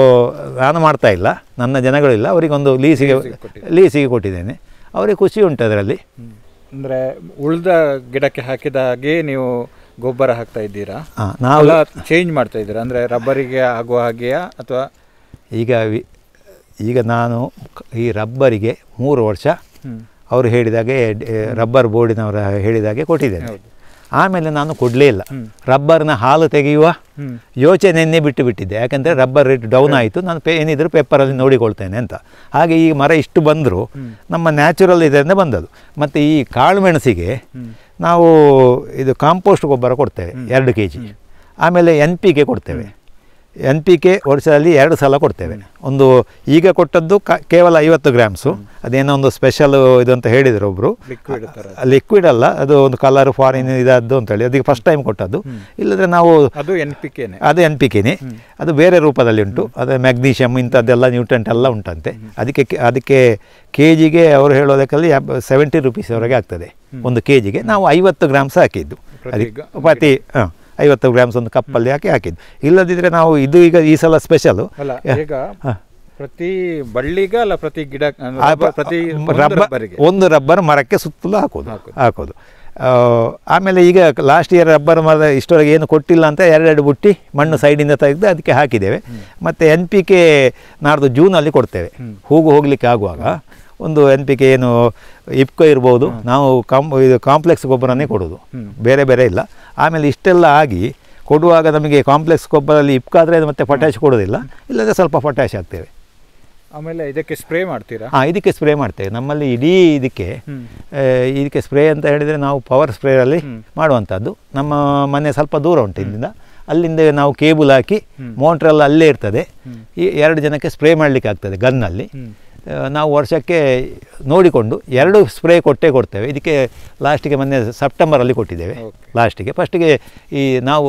ನಾನು ಮಾಡ್ತಾ ಇಲ್ಲ ನನ್ನ ಜನಗಳಿಲ್ಲ ಅವರಿಗೊಂದು ಲೀಸಿಗೆ ಲೀಸಿಗೆ ಕೊಟ್ಟಿದ್ದೀರಿ. ಲೀಸಿಗೆ ಕೊಟ್ಟಿದ್ದೇನೆ ಅವರಿಗೆ ಖುಷಿ ಉಂಟು ಅದರಲ್ಲಿ ಅಂದ್ರೆ ಉಳ್ದ ಗಿಡಕ್ಕೆ ಹಾಕಿದ ಹಾಗೆ ನೀವು ಗೊಬ್ಬರ ಹಾಕ್ತಾ ಇದ್ದೀರಾ ಹಾಂ ನಾವು ಅಲ್ಲ ಚೇಂಜ್ ಮಾಡ್ತಾ ಇದ್ದೀರಾ ಅಂದ್ರೆ ರಬ್ಬರಿಗೆ ಆಗುವ ಹಾಗೆಯಾ ಅಥವಾ ಈಗ ವಿ- ಈಗ ನಾನು ಕ- ಈ ರಬ್ಬರಿಗೆ ಮೂರು ವರ್ಷ ಹ್ಮ್. ಅವರು ಹೇಳಿದಾಗೆ ಡ- ರಬ್ಬರ್ ಬೋರ್ಡಿನವರ ಹೇಳಿದಾಗೆ ಕೊಟ್ಟಿದ್ದೇನೆ ಹೌದು. ಆಮೇಲೆ ನಾನು ಕೊಡಲೇ ಇಲ್ಲ ಹ್ಮ್. ರಬ್ಬರ್ನ ಹಾಲು ತೆಗೆಯುವ ಹ್ಮ್. ಯೋಚನೆಯನ್ನೇ ಬಿಟ್ಟು ಬಿಟ್ಟಿದ್ದೆ ಯಾಕಂದರೆ ರಬ್ಬರ್ ರೇಟ್ ಡೌನ್ ಆಯಿತು ನಾನು ಪೇ ಏನಿದ್ರು ಪೇಪರಲ್ಲಿ ನೋಡಿಕೊಳ್ತೇನೆ ಅಂತ ಹಾಗೆ ಈ ಮರ ಇಷ್ಟು ಬಂದರೂ ಹ್ಮ್. ನಮ್ಮ ನ್ಯಾಚುರಲ್ ಇದರಿಂದ ಬಂದದ್ದು ಮತ್ತು ಈ ಕಾಳು ಮೆಣಸಿಗೆ ಹ್ಮ್. ನಾವು ಇದು ಕಾಂಪೋಸ್ಟ್ ಗೊಬ್ಬರ ಕೊಡ್ತೇವೆ ಎರಡು ಕೆ ಜಿ ಆಮೇಲೆ ಎನ್ ಪಿ ಕೆ ಕೊಡ್ತೇವೆ ಎನ್ ಪಿ ಕೆ ವರ್ಷದಲ್ಲಿ ಎರಡು ಸಲ ಕೊಡ್ತೇವೆ ಒಂದು ಈಗ ಕೊಟ್ಟದ್ದು ಕ ಕೇವಲ ಐವತ್ತು ಗ್ರಾಮ್ಸು ಅದೇನೋ ಒಂದು ಸ್ಪೆಷಲ್ ಇದು ಅಂತ ಹೇಳಿದರು ಒಬ್ಬರು ಲಿಕ್ವಿಡ್ ತರ ಲಿಕ್ವಿಡ್ ಅಲ್ಲ ಅದು ಒಂದು ಕಲರ್ ಫಾರಿನ್ ಇದಾದ್ದು ಅಂತೇಳಿ ಅದಕ್ಕೆ ಫಸ್ಟ್ ಟೈಮ್ ಕೊಟ್ಟದ್ದು ಇಲ್ಲದ್ರೆ ನಾವು ಅದು ಎನ್ ಪಿ ಕೆನೆ ಅದು ಎನ್ ಪಿ ಕೆನೆ ಅದು ಬೇರೆ ರೂಪದಲ್ಲಿ ಉಂಟು ಅದು ಮ್ಯಾಗ್ನೀಷಿಯಮ್ ಇಂಥದ್ದೆಲ್ಲ ನ್ಯೂಟ್ರೆಂಟ್ ಎಲ್ಲ ಉಂಟಂತೆ ಅದಕ್ಕೆ ಕೆ- ಅದಕ್ಕೆ ಕೆ ಜಿಗೆ ಅವರು ಹೇಳೋದಕ್ಕಲ್ಲಿ ಸೆವೆಂಟಿ ರುಪೀಸ್ವರೆಗೆ ಆಗ್ತದೆ ಒಂದು ಕೆ ಜಿಗೆ ನಾವು ಐವತ್ತು ಗ್ರಾಮ್ಸ್ ಹಾಕಿದ್ದು ಪ್ರತಿ ಅದಕ್ಕೆ ಗ- ಪ್ರತಿ ಹಾಂ ಐವತ್ತು ಗ್ರಾಮ್ಸ್ ಒಂದು ಕಪ್ಪಲ್ಲಿ ಹಾಕಿ ಹಾಕಿದ್ದು ಇಲ್ಲದಿದ್ದರೆ ನಾವು ಇದು ಈಗ ಈ ಸಲ ಸ್ಪೆಷಲು ಅಲ್ಲ ಈಗ ಹಾ. ಪ್ರತಿ ಬಳ್ಳಿಗ ಅಲ್ಲ ಪ್ರತಿ ಗಿಡ ಅಂದ್ರೆ ಆ ರಬ್ಬರ್ ಬ- ಪ್ರತಿ ಒಂದು ರಬ್ಬರ್ ರಬ್ಬರಿಗೆ ಒಂದು ರಬ್ಬರ್ ಮರಕ್ಕೆ ಸುತ್ತಲೂ ಹಾಕೋದು ಹಾಕೋದು. ಹಾಕೋದು ಆ, ಆಮೇಲೆ ಈಗ ಲಾಸ್ಟ್ ಇಯರ್ ರಬ್ಬರ್ ಮರದ ಇಷ್ಟವರೆಗೆ ಏನು ಕೊಟ್ಟಿಲ್ಲ ಅಂತ ಎರಡೆರಡು ಬುಟ್ಟಿ ಮಣ್ಣು ಸೈಡಿಂದ ತೆಗೆದು ಅದಕ್ಕೆ ಹಾಕಿದ್ದೇವೆ ಮತ್ತು ಎನ್ ಪಿ ಕೆ ನಾಡ್ದು ಜೂನಲ್ಲಿ ಕೊಡ್ತೇವೆ ಹ್ಮ್. ಹೂಗು ಹೋಗಲಿಕ್ಕೆ ಆಗುವಾಗ ಒಂದು ಎನ್ ಪಿ ಕೆ ಏನು ಇಪ್ಕೋ ಇರ್ಬೋದು ನಾವು ಕಾಂ ಇದು ಕಾಂಪ್ಲೆಕ್ಸ್ ಗೊಬ್ಬರನೇ ಕೊಡೋದು ಹ್ಮ್. ಬೇರೆ ಬೇರೆ ಇಲ್ಲ ಆಮೇಲೆ ಇಷ್ಟೆಲ್ಲ ಆಗಿ ಕೊಡುವಾಗ ನಮಗೆ ಕಾಂಪ್ಲೆಕ್ಸ್ ಗೊಬ್ಬರಲ್ಲಿ ಇಪ್ಕಾದರೆ ಮತ್ತೆ ಪೊಟ್ಯಾಶ್ ಕೊಡೋದಿಲ್ಲ ಇಲ್ಲದ್ರೆ ಸ್ವಲ್ಪ ಪೊಟ್ಯಾಶ್ ಹಾಕ್ತೇವೆ ಆಮೇಲೆ ಇದಕ್ಕೆ ಸ್ಪ್ರೇ ಮಾಡ್ತೀರಾ ಹಾಂ ಇದಕ್ಕೆ ಸ್ಪ್ರೇ ಮಾಡ್ತೇವೆ ನಮ್ಮಲ್ಲಿ ಇಡೀ ಇದಕ್ಕೆ ಹ್ಮ್. ಆ, ಇದಕ್ಕೆ ಸ್ಪ್ರೇ ಅಂತ ಹೇಳಿದರೆ ನಾವು ಪವರ್ ಸ್ಪ್ರೇಯಲ್ಲಿ ಹ್ಮ್. ಮಾಡುವಂಥದ್ದು ನಮ್ಮ ಮನೆ ಸ್ವಲ್ಪ ದೂರ ಉಂಟು ಇಲ್ಲಿಂದ ಅಲ್ಲಿಂದ ನಾವು ಕೇಬಲ್ ಹಾಕಿ ಹ್ಮ್. ಮೋಟ್ರೆಲ್ಲ ಅಲ್ಲೇ ಇರ್ತದೆ ಹ್ಮ್. ಈ ಎರಡು ಜನಕ್ಕೆ ಸ್ಪ್ರೇ ಮಾಡಲಿಕ್ಕೆ ಆಗ್ತದೆ ಗನ್ನಲ್ಲಿ ಹ್ಮ್. ಆ, ನಾವು ವರ್ಷಕ್ಕೆ ನೋಡಿಕೊಂಡು ಎರಡು ಸ್ಪ್ರೇ ಕೊಟ್ಟೇ ಕೊಡ್ತೇವೆ ಇದಕ್ಕೆ ಲಾಸ್ಟಿಗೆ ಮೊನ್ನೆ ಸೆಪ್ಟೆಂಬರಲ್ಲಿ ಕೊಟ್ಟಿದ್ದೇವೆ Okay. ಲಾಸ್ಟಿಗೆ ಫಸ್ಟಿಗೆ ಈ ನಾವು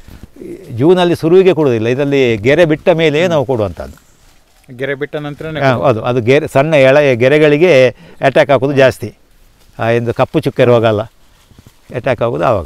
ಜೂನಲ್ಲಿ ಶುರುವಿಗೆ ಕೊಡೋದಿಲ್ಲ ಇದರಲ್ಲಿ ಗೆರೆ ಬಿಟ್ಟ ಮೇಲೆಯೇ ನಾವು ಕೊಡುವಂಥದ್ದು ಗೆರೆ ಬಿಟ್ಟ ನಂತರನೇ ಹಾ, ಹೌದು ಅದು ಗೆರೆ ಸಣ್ಣ ಎಳೆಯ ಗೆರೆಗಳಿಗೆ ಅಟ್ಯಾಕ್ ಹಾಕೋದು ಜಾಸ್ತಿ ಆ, ಎಂದು ಕಪ್ಪು ಚುಕ್ಕೆ ರೋಗ ಅಲ್ಲ ಅಟ್ಯಾಕ್ ಆಗೋದು ಆವಾಗ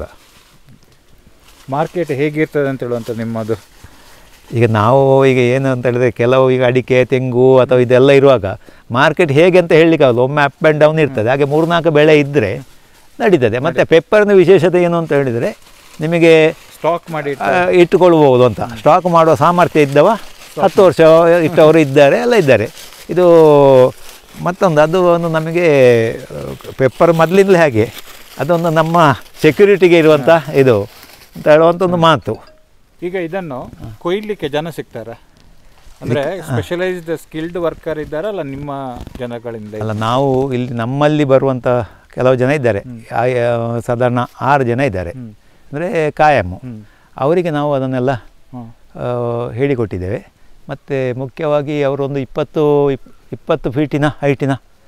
ಮಾರ್ಕೆಟ್ ಹೇಗಿರ್ತದೆ ಅಂತ ಹೇಳುವಂತ ನಿಮ್ಮದು ಈಗ ನಾವು ಈಗ ಏನು ಅಂತ ಹೇಳಿದ್ರೆ ಕೆಲವು ಈಗ ಅಡಿಕೆ ತೆಂಗು ಅಥವಾ ಇದೆಲ್ಲ ಇರುವಾಗ ಮಾರ್ಕೆಟ್ ಹೇಗೆ ಅಂತ ಹೇಳಲಿಕ್ಕಾಗಲ್ಲ ಒಮ್ಮೆ ಅಪ್ ಆ್ಯಂಡ್ ಡೌನ್ ಇರ್ತದೆ ಹಾಗೆ ಮೂರ್ನಾಲ್ಕು ಬೆಳೆ ಇದ್ದರೆ ನಡೀತದೆ ಮತ್ತು ಪೆಪ್ಪರ್ನ ವಿಶೇಷತೆ ಏನು ಅಂತ ಹೇಳಿದರೆ ನಿಮಗೆ ಸ್ಟಾಕ್ ಮಾಡಿ ಆ, ಇಟ್ಟುಕೊಳ್ಬೋದು ಅಂತ ಸ್ಟಾಕ್ ಮಾಡುವ ಸಾಮರ್ಥ್ಯ ಇದ್ದವ ಹತ್ತು ವರ್ಷ ಇಟ್ಟವರು ಇದ್ದಾರೆ ಎಲ್ಲ ಇದ್ದಾರೆ ಇದು ಮತ್ತೊಂದು ಅದು ಒಂದು ನಮಗೆ ಪೆಪ್ಪರ್ ಮೊದಲಿಂದಲೇ ಹಾಗೆ ಅದೊಂದು ನಮ್ಮ ಸೆಕ್ಯೂರಿಟಿಗೆ ಇರುವಂಥ ಇದು ಅಂತ ಹೇಳುವಂಥ ಒಂದು ಮಾತು ಈಗ ಇದನ್ನು ಕೊಯ್ಲಿಕ್ಕೆ ಜನ ಸಿಗ್ತಾರ ಅಂದ್ರೆ ಸ್ಪೆಷಲೈಸ್ಡ್ ಸ್ಕಿಲ್ಡ್ ವರ್ಕರ್ ಇದ್ದಾರಾ ಅಲ್ಲ ನಿಮ್ಮ ಜನಗಳಿಂದ ಅಲ್ಲ ನಾವು ಇಲ್ಲಿ ನಮ್ಮಲ್ಲಿ ಬರುವಂಥ ಕೆಲವು ಜನ ಇದ್ದಾರೆ ಆ- ಆ, ಸಾಧಾರಣ ಆರು ಜನ ಇದ್ದಾರೆ ಹ್ಮ್. ಅಂದರೆ ಕಾಯಮ್ಮು ಹ್ಮ್. ಅವರಿಗೆ ನಾವು ಅದನ್ನೆಲ್ಲ ಹ್ಮ್. ಆ, ಹೇಳಿಕೊಟ್ಟಿದ್ದೇವೆ ಮತ್ತು ಮುಖ್ಯವಾಗಿ ಅವರೊಂದು ಇಪ್ಪತ್ತು ಇಪ್- ಇಪ್ಪತ್ತು ಫೀಟಿನ ಹೈಟಿನ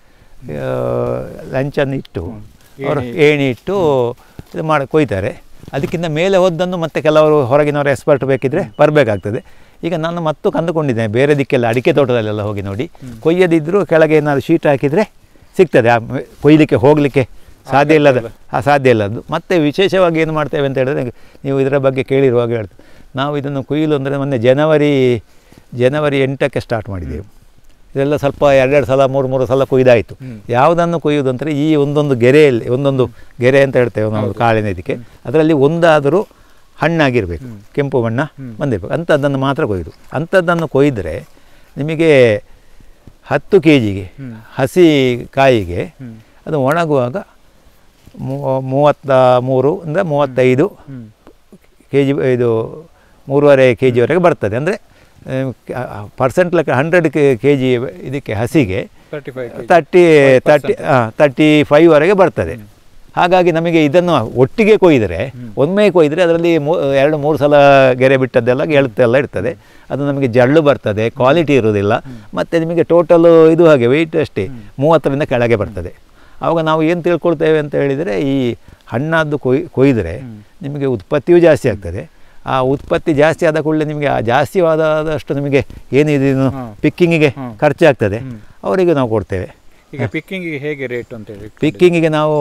ಲಂಚನ್ನು ಇಟ್ಟು ಅವರು ಏಣಿ ಇಟ್ಟು ಇದು ಮಾಡಿ ಕೊಯ್ತಾರೆ ಅದಕ್ಕಿಂತ ಮೇಲೆ ಹೋದ್ದನ್ನು ಮತ್ತೆ ಕೆಲವರು ಹೊರಗಿನವರು ಎಕ್ಸ್ಪರ್ಟ್ ಬೇಕಿದ್ರೆ ಬರಬೇಕಾಗ್ತದೆ ಈಗ ನಾನು ಮತ್ತು ಕಂಡುಕೊಂಡಿದ್ದೇನೆ ಬೇರೆ ದಿಕ್ಕೆಲ್ಲ ಅಡಿಕೆ ತೋಟದಲ್ಲೆಲ್ಲ ಹೋಗಿ ನೋಡಿ ಕೊಯ್ಯದಿದ್ದರೂ ಕೆಳಗೆ ಏನಾದ್ರು ಶೀಟ್ ಹಾಕಿದರೆ ಸಿಗ್ತದೆ ಆ ಮೆ- ಕೊಯ್ಲಿಕ್ಕೆ ಹೋಗಲಿಕ್ಕೆ ಸಾಧ್ಯ ಇಲ್ಲದ ಆ ಸಾಧ್ಯ ಇಲ್ಲದ್ದು ಮತ್ತು ವಿಶೇಷವಾಗಿ ಏನು ಮಾಡ್ತೇವೆ ಅಂತ ಹೇಳಿದ್ರೆ ನೀವು ಇದರ ಬಗ್ಗೆ ಕೇಳಿರುವಾಗ ಹೇಳ್ತೇವೆ ನಾವು ಇದನ್ನು ಕೊಯ್ಲು ಅಂದರೆ ಮೊನ್ನೆ ಜನವರಿ ಜನವರಿ ಎಂಟಕ್ಕೆ ಸ್ಟಾರ್ಟ್ ಮಾಡಿದ್ದೆವು ಇದೆಲ್ಲ ಸ್ವಲ್ಪ ಎರಡೆರಡು ಸಲ ಮೂರು ಮೂರು ಸಲ ಕೊಯ್ದಾಯಿತು ಯಾವುದನ್ನು ಕೊಯ್ಯುವುದು ಅಂದರೆ ಈ ಒಂದೊಂದು ಗೆರೆಯಲ್ಲಿ ಒಂದೊಂದು ಗೆರೆ ಅಂತ ಹೇಳ್ತೇವೆ ಒಂದೊಂದು ಕಾಳಿನ ಇದಕ್ಕೆ ಅದರಲ್ಲಿ ಒಂದಾದರೂ ಹಣ್ಣಾಗಿರಬೇಕು ಕೆಂಪು ಬಣ್ಣ ಬಂದಿರಬೇಕು ಅಂಥದ್ದನ್ನು ಮಾತ್ರ ಕೊಯ್ದು ಅಂಥದ್ದನ್ನು ಕೊಯ್ದರೆ ನಿಮಗೆ ಹತ್ತು ಕೆ ಜಿಗೆ ಹಸಿ ಕಾಯಿಗೆ ಅದು ಒಣಗುವಾಗ ಮೂ- ಮೂವತ್ತ ಮೂರು ಅಂದರೆ ಮೂವತ್ತೈದು ಕೆ ಜಿ ಇದು ಮೂರುವರೆ ಕೆ ಜಿವರೆಗೆ ಬರ್ತದೆ ಅಂದರೆ ಪರ್ಸೆಂಟ್ ಲೆಕ್ಕ ಹಂಡ್ರೆಡ್ ಕೆ ಕೆ ಜಿ ಇದಕ್ಕೆ ಹಸಿಗೆ thirty five thirty thirty thirty ಫೈವ್ವರೆಗೆ ಬರ್ತದೆ ಹಾಗಾಗಿ ನಮಗೆ ಇದನ್ನು ಒಟ್ಟಿಗೆ ಕೊಯ್ದರೆ ಒಮ್ಮೆ ಕೊಯ್ದರೆ ಅದರಲ್ಲಿ ಮೂ ಎರಡು ಮೂರು ಸಲ ಗೆರೆ ಬಿಟ್ಟದ್ದೆಲ್ಲ ಗೆಳುತ್ತೆಲ್ಲ ಇರ್ತದೆ ಅದು ನಮಗೆ ಜಳ್ಳು ಬರ್ತದೆ ಕ್ವಾಲಿಟಿ ಇರೋದಿಲ್ಲ ಮತ್ತು ನಿಮಗೆ ಟೋಟಲು ಇದು ಹಾಗೆ ವೆಯ್ಟ್ ಅಷ್ಟೇ ಮೂವತ್ತರಿಂದ ಕೆಳಗೆ ಬರ್ತದೆ ಆವಾಗ ನಾವು ಏನು ತಿಳ್ಕೊಳ್ತೇವೆ ಅಂತ ಹೇಳಿದರೆ ಈ ಹಣ್ಣಾದ್ದು ಕೊಯ್ ಕೊಯ್ದರೆ ನಿಮಗೆ ಉತ್ಪತ್ತಿಯೂ ಜಾಸ್ತಿ ಆಗ್ತದೆ ಆ ಉತ್ಪತ್ತಿ ಜಾಸ್ತಿ ಆದ ಕೂಡಲೇ ನಿಮಗೆ ಆ ಜಾಸ್ತಿ ಆದಷ್ಟು ನಿಮಗೆ ಏನಿದೆ ಇನ್ನು ಪಿಕ್ಕಿಂಗಿಗೆ ಖರ್ಚಾಗ್ತದೆ ಅವರಿಗೆ ನಾವು ಕೊಡ್ತೇವೆ ಈಗ ಪಿಕ್ಕಿಂಗಿಗೆ ಹೇಗೆ ರೇಟ್ ಅಂತ ಹೇಳಿ ಪಿಕ್ಕಿಂಗಿಗೆ ನಾವು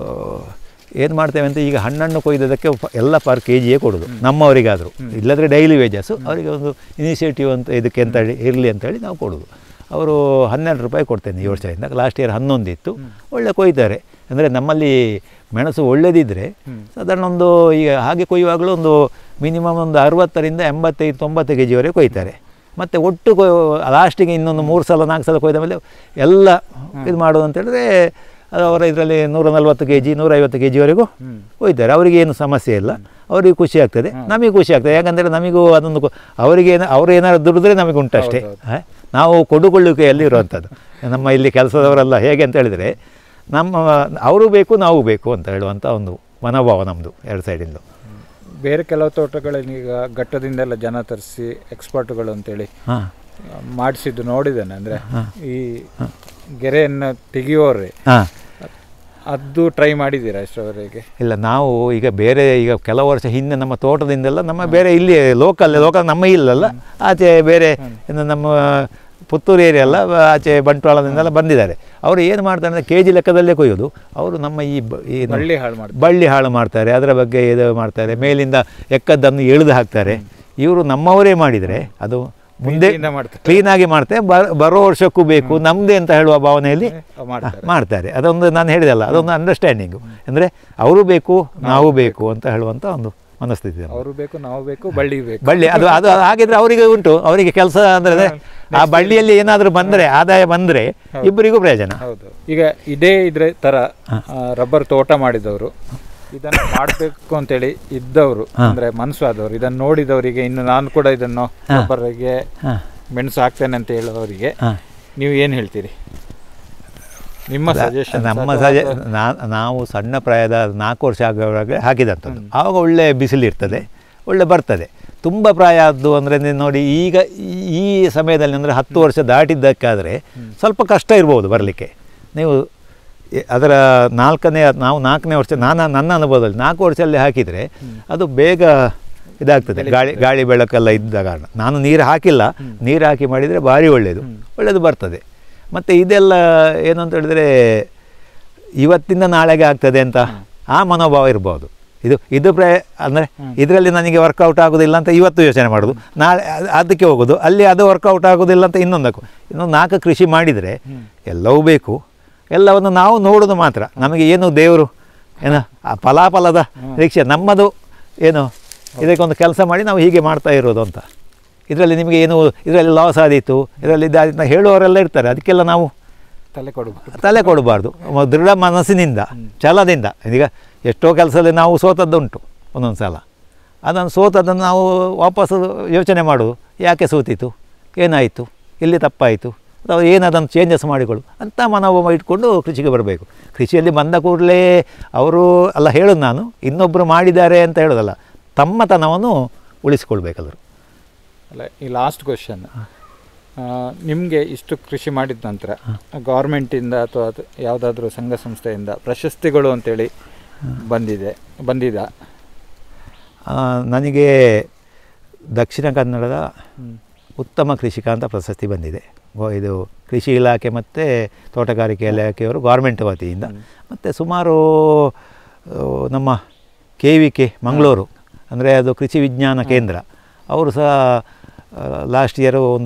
ಏನು ಮಾಡ್ತೇವೆ ಅಂತ ಈಗ ಹಣ್ಣನ್ನು ಕೊಯ್ದದಕ್ಕೆ ಪ- ಎಲ್ಲ ಪರ್ ಕೆ ಜಿಯೇ ಕೊಡೋದು ನಮ್ಮವರಿಗಾದರೂ ಇಲ್ಲದ್ರೆ ಡೈಲಿ ವೇಜಸ್ಸು ಅವರಿಗೆ ಒಂದು ಇನಿಷಿಯೇಟಿವ್ ಅಂತ ಇದಕ್ಕೆ ಅಂತ ಹೇಳಿ ಇರಲಿ ಅಂತೇಳಿ ನಾವು ಕೊಡೋದು ಅವರು ಹನ್ನೆರಡು ರೂಪಾಯಿ ಕೊಡ್ತೇನೆ ಈ ವರ್ಷದಿಂದ ಲಾಸ್ಟ್ ಇಯರ್ ಹನ್ನೊಂದು ಇತ್ತು ಒಳ್ಳೆ ಕೊಯ್ತಾರೆ ಅಂದರೆ ನಮ್ಮಲ್ಲಿ ಮೆಣಸು ಒಳ್ಳೆದಿದ್ದರೆ ಸಾಧಾರಣ ಒಂದು ಈಗ ಹಾಗೆ ಕೊಯ್ಯುವಾಗಲೂ ಒಂದು ಮಿನಿಮಮ್ ಒಂದು ಅರವತ್ತರಿಂದ ಎಂಬತ್ತೈದು ತೊಂಬತ್ತು ಕೆ ಜಿವರೆಗೆ ಕೊಯ್ತಾರೆ ಮತ್ತು ಒಟ್ಟು ಕೊ ಲಾಸ್ಟಿಗೆ ಇನ್ನೊಂದು ಮೂರು ಸಲ ನಾಲ್ಕು ಸಲ ಕೊಯ್ದ ಮೇಲೆ ಎಲ್ಲ ಇದು ಮಾಡೋದು ಅಂತ ಹೇಳಿದ್ರೆ ಅದು ಅವರ ಇದರಲ್ಲಿ ನೂರ ನಲ್ವತ್ತು ಕೆ ಜಿ ನೂರೈವತ್ತು ಕೆ ಜಿವರೆಗೂ ಒಯ್ತಾರೆ ಅವರಿಗೆ ಏನು ಸಮಸ್ಯೆ ಇಲ್ಲ ಅವರಿಗೆ ಖುಷಿ ಆಗ್ತದೆ ನಮಗೆ ಖುಷಿ ಆಗ್ತದೆ ಯಾಕಂದರೆ ನಮಗೂ ಅದೊಂದು ಕೊ- ಅವರಿಗೆ ಏನ ಅವರು ಏನಾದ್ರು ದುಡಿದ್ರೆ ನಮಗೆ ಉಂಟಷ್ಟೇ ಹ? ನಾವು ಕೊಡುಕೊಳ್ಳುವಿಕೆಯಲ್ಲಿ ಇರುವಂಥದ್ದು ನಮ್ಮ ಇಲ್ಲಿ ಕೆಲಸದವರೆಲ್ಲ ಹೇಗೆ ಅಂತ ಹೇಳಿದರೆ ನಮ್ಮ ಅವರು ಬೇಕು ನಾವು ಬೇಕು ಅಂತ ಹೇಳುವಂಥ ಒಂದು ಮನೋಭಾವ ನಮ್ಮದು ಎರಡು ಸೈಡಿಂದ ಬೇರೆ ಕೆಲವು ತೋಟಗಳಲ್ಲಿ ಈಗ ಘಟ್ಟದಿಂದೆಲ್ಲ ಜನ ತರಿಸಿ ಎಕ್ಸ್ಪರ್ಟ್ಗಳು ಅಂತೇಳಿ ಹಾಂ ಮಾಡಿಸಿದ್ದು ನೋಡಿದ್ದೇನೆ ಅಂದರೆ ಈ ಗೆರೆಯನ್ನು ತೆಗೆಯೋರೆ ಹಾಂ ಅದು ಟ್ರೈ ಮಾಡಿದ್ದೀರಾ ಇಷ್ಟರವರೆಗೆ ಇಲ್ಲ ನಾವು ಈಗ ಬೇರೆ ಈಗ ಕೆಲವು ವರ್ಷ ಹಿಂದೆ ನಮ್ಮ ತೋಟದಿಂದೆಲ್ಲ ನಮ್ಮ ಬೇರೆ ಇಲ್ಲಿ ಲೋಕಲ್ ಲೋಕಲ್ ನಮ್ಮ ಇಲ್ಲಲ್ಲ ಆಚೆ ಬೇರೆ ಇನ್ನು ನಮ್ಮ ಪುತ್ತೂರು ಏರಿಯಾ ಎಲ್ಲ ಆಚೆ ಬಂಟ್ವಾಳದಿಂದೆಲ್ಲ ಬಂದಿದ್ದಾರೆ ಅವರು ಏನು ಮಾಡ್ತಾರೆ ಅಂದರೆ ಕೆ ಜಿ ಲೆಕ್ಕದಲ್ಲೇ ಕೊಯ್ಯೋದು ಅವರು ನಮ್ಮ ಈ ಬ- ಏನು ಬಳ್ಳಿ ಹಾಳು ಮಾಡ್ತಾರೆ ಬಳ್ಳಿ ಹಾಳು ಮಾಡ್ತಾರೆ ಅದರ ಬಗ್ಗೆ ಇದು ಮಾಡ್ತಾರೆ ಮೇಲಿಂದ ಎಕ್ಕದ್ದನ್ನು ಎಳೆದು ಹಾಕ್ತಾರೆ ಇವರು ನಮ್ಮವರೇ ಮಾಡಿದರೆ ಅದು ಮುಂದೆ ಪ್ರೀತಿಯಿಂದ ಮಾಡ್ತಾರೆ ಕ್ಲೀನಾಗಿ ಮಾಡ್ತಾರೆ ಬ- ಬರೋ ವರ್ಷಕ್ಕೂ ಬೇಕು ನಮ್ಮದೇ ಅಂತ ಹೇಳುವ ಭಾವನೆಯಲ್ಲಿ ಅಹ್, ಮಾಡ್ತಾರೆ ಮಾಡ್ತಾರೆ ಅದೊಂದು ನಾನು ಹೇಳಿದಲ್ಲ ಅದೊಂದು ಅಂಡರ್ಸ್ಟ್ಯಾಂಡಿಂಗು ಅಂದರೆ ಅವರು ಬೇಕು ನಾವು ಬೇಕು ಅಂತ ಹೇಳುವಂಥ ಒಂದು ಮನಸ್ಥಿತಿ ನಮ್ಮದು. ಅವರು ಬೇಕು ನಾವು ಬೇಕು ಬಳ್ಳಿ ಬೇಕು ಬಳ್ಳಿ ಅದು ಅದು ಹಾಗಿದ್ರೆ ಅವರಿಗೆ ಉಂಟು ಅವರಿಗೆ ಕೆಲಸ ಅಂದರೆ ಆ ಬಳ್ಳಿಯಲ್ಲಿ ಏನಾದರೂ ಬಂದರೆ ಆದಾಯ ಬಂದರೆ ಇಬ್ಬರಿಗೂ ಪ್ರಯೋಜನ ಹೌದು ಈಗ ಇದೇ ಇದ್ರೆ ತರ ರಬ್ಬರ್ ತೋಟ ಮಾಡಿದವರು ಇದನ್ನು ಮಾಡಬೇಕು ಅಂತೇಳಿ ಇದ್ದವರು ಅಂದ್ರೆ ಮನಸ್ಸು ಆದವರು ಇದನ್ನು ನೋಡಿದವರಿಗೆ ಇನ್ನು ನಾನು ಕೂಡ ಇದನ್ನು ರಬ್ಬರ್ಗೆ ಹಾಂ ಮೆಣಸು ಹಾಕ್ತೇನೆ ಅಂತ ಹೇಳೋರಿಗೆ ಹಾಂ ನೀವು ಏನು ಹೇಳ್ತೀರಿ ನಿಮ್ಮ ಸಜೆಷನ್ ನಮ್ಮ ಸಜೆ ನಾ- ನಾವು ಸಣ್ಣ ಪ್ರಾಯದ ನಾಲ್ಕು ವರ್ಷ ಆಗುವಾಗ ಹಾಕಿದಂಥದ್ದು ಆವಾಗ ಒಳ್ಳೆ ಬಿಸಿಲು ಇರ್ತದೆ ಒಳ್ಳೆ ಬರ್ತದೆ ತುಂಬ ಪ್ರಾಯ ಆದ್ದು ಅಂದರೆ ನೋಡಿ ಈಗ ಈ- ಈ ಸಮಯದಲ್ಲಿ ಅಂದರೆ ಹತ್ತು ವರ್ಷ ದಾಟಿದ್ದಕ್ಕಾದರೆ ಸ್ವಲ್ಪ ಕಷ್ಟ ಇರ್ಬೋದು ಬರಲಿಕ್ಕೆ ನೀವು ಎ- ಅದರ ನಾಲ್ಕನೇ ನಾವು ನಾಲ್ಕನೇ ವರ್ಷ ನಾನು ನನ್ನ ಅನುಭವದಲ್ಲಿ ನಾಲ್ಕು ವರ್ಷದಲ್ಲಿ ಹಾಕಿದರೆ ಅದು ಬೇಗ ಇದಾಗ್ತದೆ ಗಾಳಿ ಗಾಳಿ ಬೆಳಕೆಲ್ಲ ಇದ್ದ ಕಾರಣ ನಾನು ನೀರು ಹಾಕಿಲ್ಲ ನೀರು ಹಾಕಿ ಮಾಡಿದರೆ ಭಾರಿ ಒಳ್ಳೆಯದು ಒಳ್ಳೆಯದು ಬರ್ತದೆ ಮತ್ತು ಇದೆಲ್ಲ ಏನು ಅಂತ ಹೇಳಿದರೆ ಇವತ್ತಿಂದ ನಾಳೆಗೆ ಆಗ್ತದೆ ಅಂತ ಆ ಮನೋಭಾವ ಇರ್ಬೋದು ಇದು ಇದು ಪ್ರಯ ಅಂದರೆ ಇದರಲ್ಲಿ ನನಗೆ ವರ್ಕೌಟ್ ಆಗೋದಿಲ್ಲ ಅಂತ ಇವತ್ತು ಯೋಚನೆ ಮಾಡೋದು ನಾಳೆ ಅದ್- ಅದಕ್ಕೆ ಹೋಗೋದು ಅಲ್ಲಿ ಅದು ವರ್ಕೌಟ್ ಆಗೋದಿಲ್ಲ ಅಂತ ಇನ್ನೊಂದಕ್ಕೂ ಇನ್ನೊಂದು ನಾಲ್ಕು ಕೃಷಿ ಮಾಡಿದರೆ ಎಲ್ಲವೂ ಬೇಕು ಎಲ್ಲವನ್ನು ನಾವು ನೋಡೋದು ಮಾತ್ರ ನಮಗೆ ಏನು ದೇವರು ಏನು ಆ ಫಲಾಫಲದ ನಿರೀಕ್ಷೆ ನಮ್ಮದು ಏನು ಇದಕ್ಕೊಂದು ಕೆಲಸ ಮಾಡಿ ನಾವು ಹೀಗೆ ಮಾಡ್ತಾ ಇರೋದು ಅಂತ ಇದರಲ್ಲಿ ನಿಮಗೆ ಏನು ಇದರಲ್ಲಿ ಲಾಸ್ ಆದೀತು ಇದರಲ್ಲಿ ಇದಾದೀತು ಅಂತ ಹೇಳುವವರೆಲ್ಲ ಇರ್ತಾರೆ ಅದಕ್ಕೆಲ್ಲ ನಾವು ತಲೆ ಕೊಡಬೇಕು ತಲೆ ಕೊಡಬಾರ್ದು ಮ- ದೃಢ ಮನಸ್ಸಿನಿಂದ ಛಲದಿಂದ ಈಗ ಎಷ್ಟೋ ಕೆಲಸದಲ್ಲಿ ನಾವು ಸೋತದ್ದುಂಟು ಒಂದೊಂದು ಸಲ ಅದನ್ನು ಸೋತದ್ದನ್ನು ನಾವು ವಾಪಸ್ಸು ಯೋಚನೆ ಮಾಡೋದು ಯಾಕೆ ಸೋತಿತು ಏನಾಯಿತು ಎಲ್ಲಿ ತಪ್ಪಾಯಿತು ಅಥವಾ ಏನದನ್ನು ಚೇಂಜಸ್ ಮಾಡಿಕೊಳ್ಳು ಅಂತ ಮನೋಭಾವ ಇಟ್ಕೊಂಡು ಕೃಷಿಗೆ ಬರಬೇಕು ಕೃಷಿಯಲ್ಲಿ ಬಂದ ಕೂಡಲೇ ಅವರು ಅಲ್ಲ ಹೇಳೋದು ನಾನು ಇನ್ನೊಬ್ಬರು ಮಾಡಿದ್ದಾರೆ ಅಂತ ಹೇಳೋದಲ್ಲ ತಮ್ಮತನವನ್ನು ಉಳಿಸ್ಕೊಳ್ಬೇಕಲ್ಲರು ಅಲ್ಲ ಈ ಲಾಸ್ಟ್ ಕ್ವಶನ್ ನಿಮಗೆ ಇಷ್ಟು ಕೃಷಿ ಮಾಡಿದ ನಂತರ ಗೌರ್ಮೆಂಟಿಂದ ಅಥವಾ ಅದು ಯಾವುದಾದ್ರೂ ಸಂಘ ಸಂಸ್ಥೆಯಿಂದ ಪ್ರಶಸ್ತಿಗಳು ಅಂತೇಳಿ ಬಂದಿದೆ ಬಂದಿದ ಆ, ನನಗೆ ದಕ್ಷಿಣ ಕನ್ನಡದ ಉತ್ತಮ ಕೃಷಿಕ ಅಂತ ಪ್ರಶಸ್ತಿ ಬಂದಿದೆ ಗೋ- ಇದು ಕೃಷಿ ಇಲಾಖೆ ಮತ್ತು ತೋಟಗಾರಿಕೆ ಇಲಾಖೆಯವರು ಗೌರ್ಮೆಂಟ್ ವತಿಯಿಂದ ಮತ್ತು ಸುಮಾರು ಆ, ನಮ್ಮ ಕೆ ವಿ ಕೆ ಮಂಗಳೂರು ಅಂದರೆ ಅದು ಕೃಷಿ ವಿಜ್ಞಾನ ಕೇಂದ್ರ ಅವರು ಸಹ ಲಾಸ್ಟ್ ಇಯರು ಒಂದು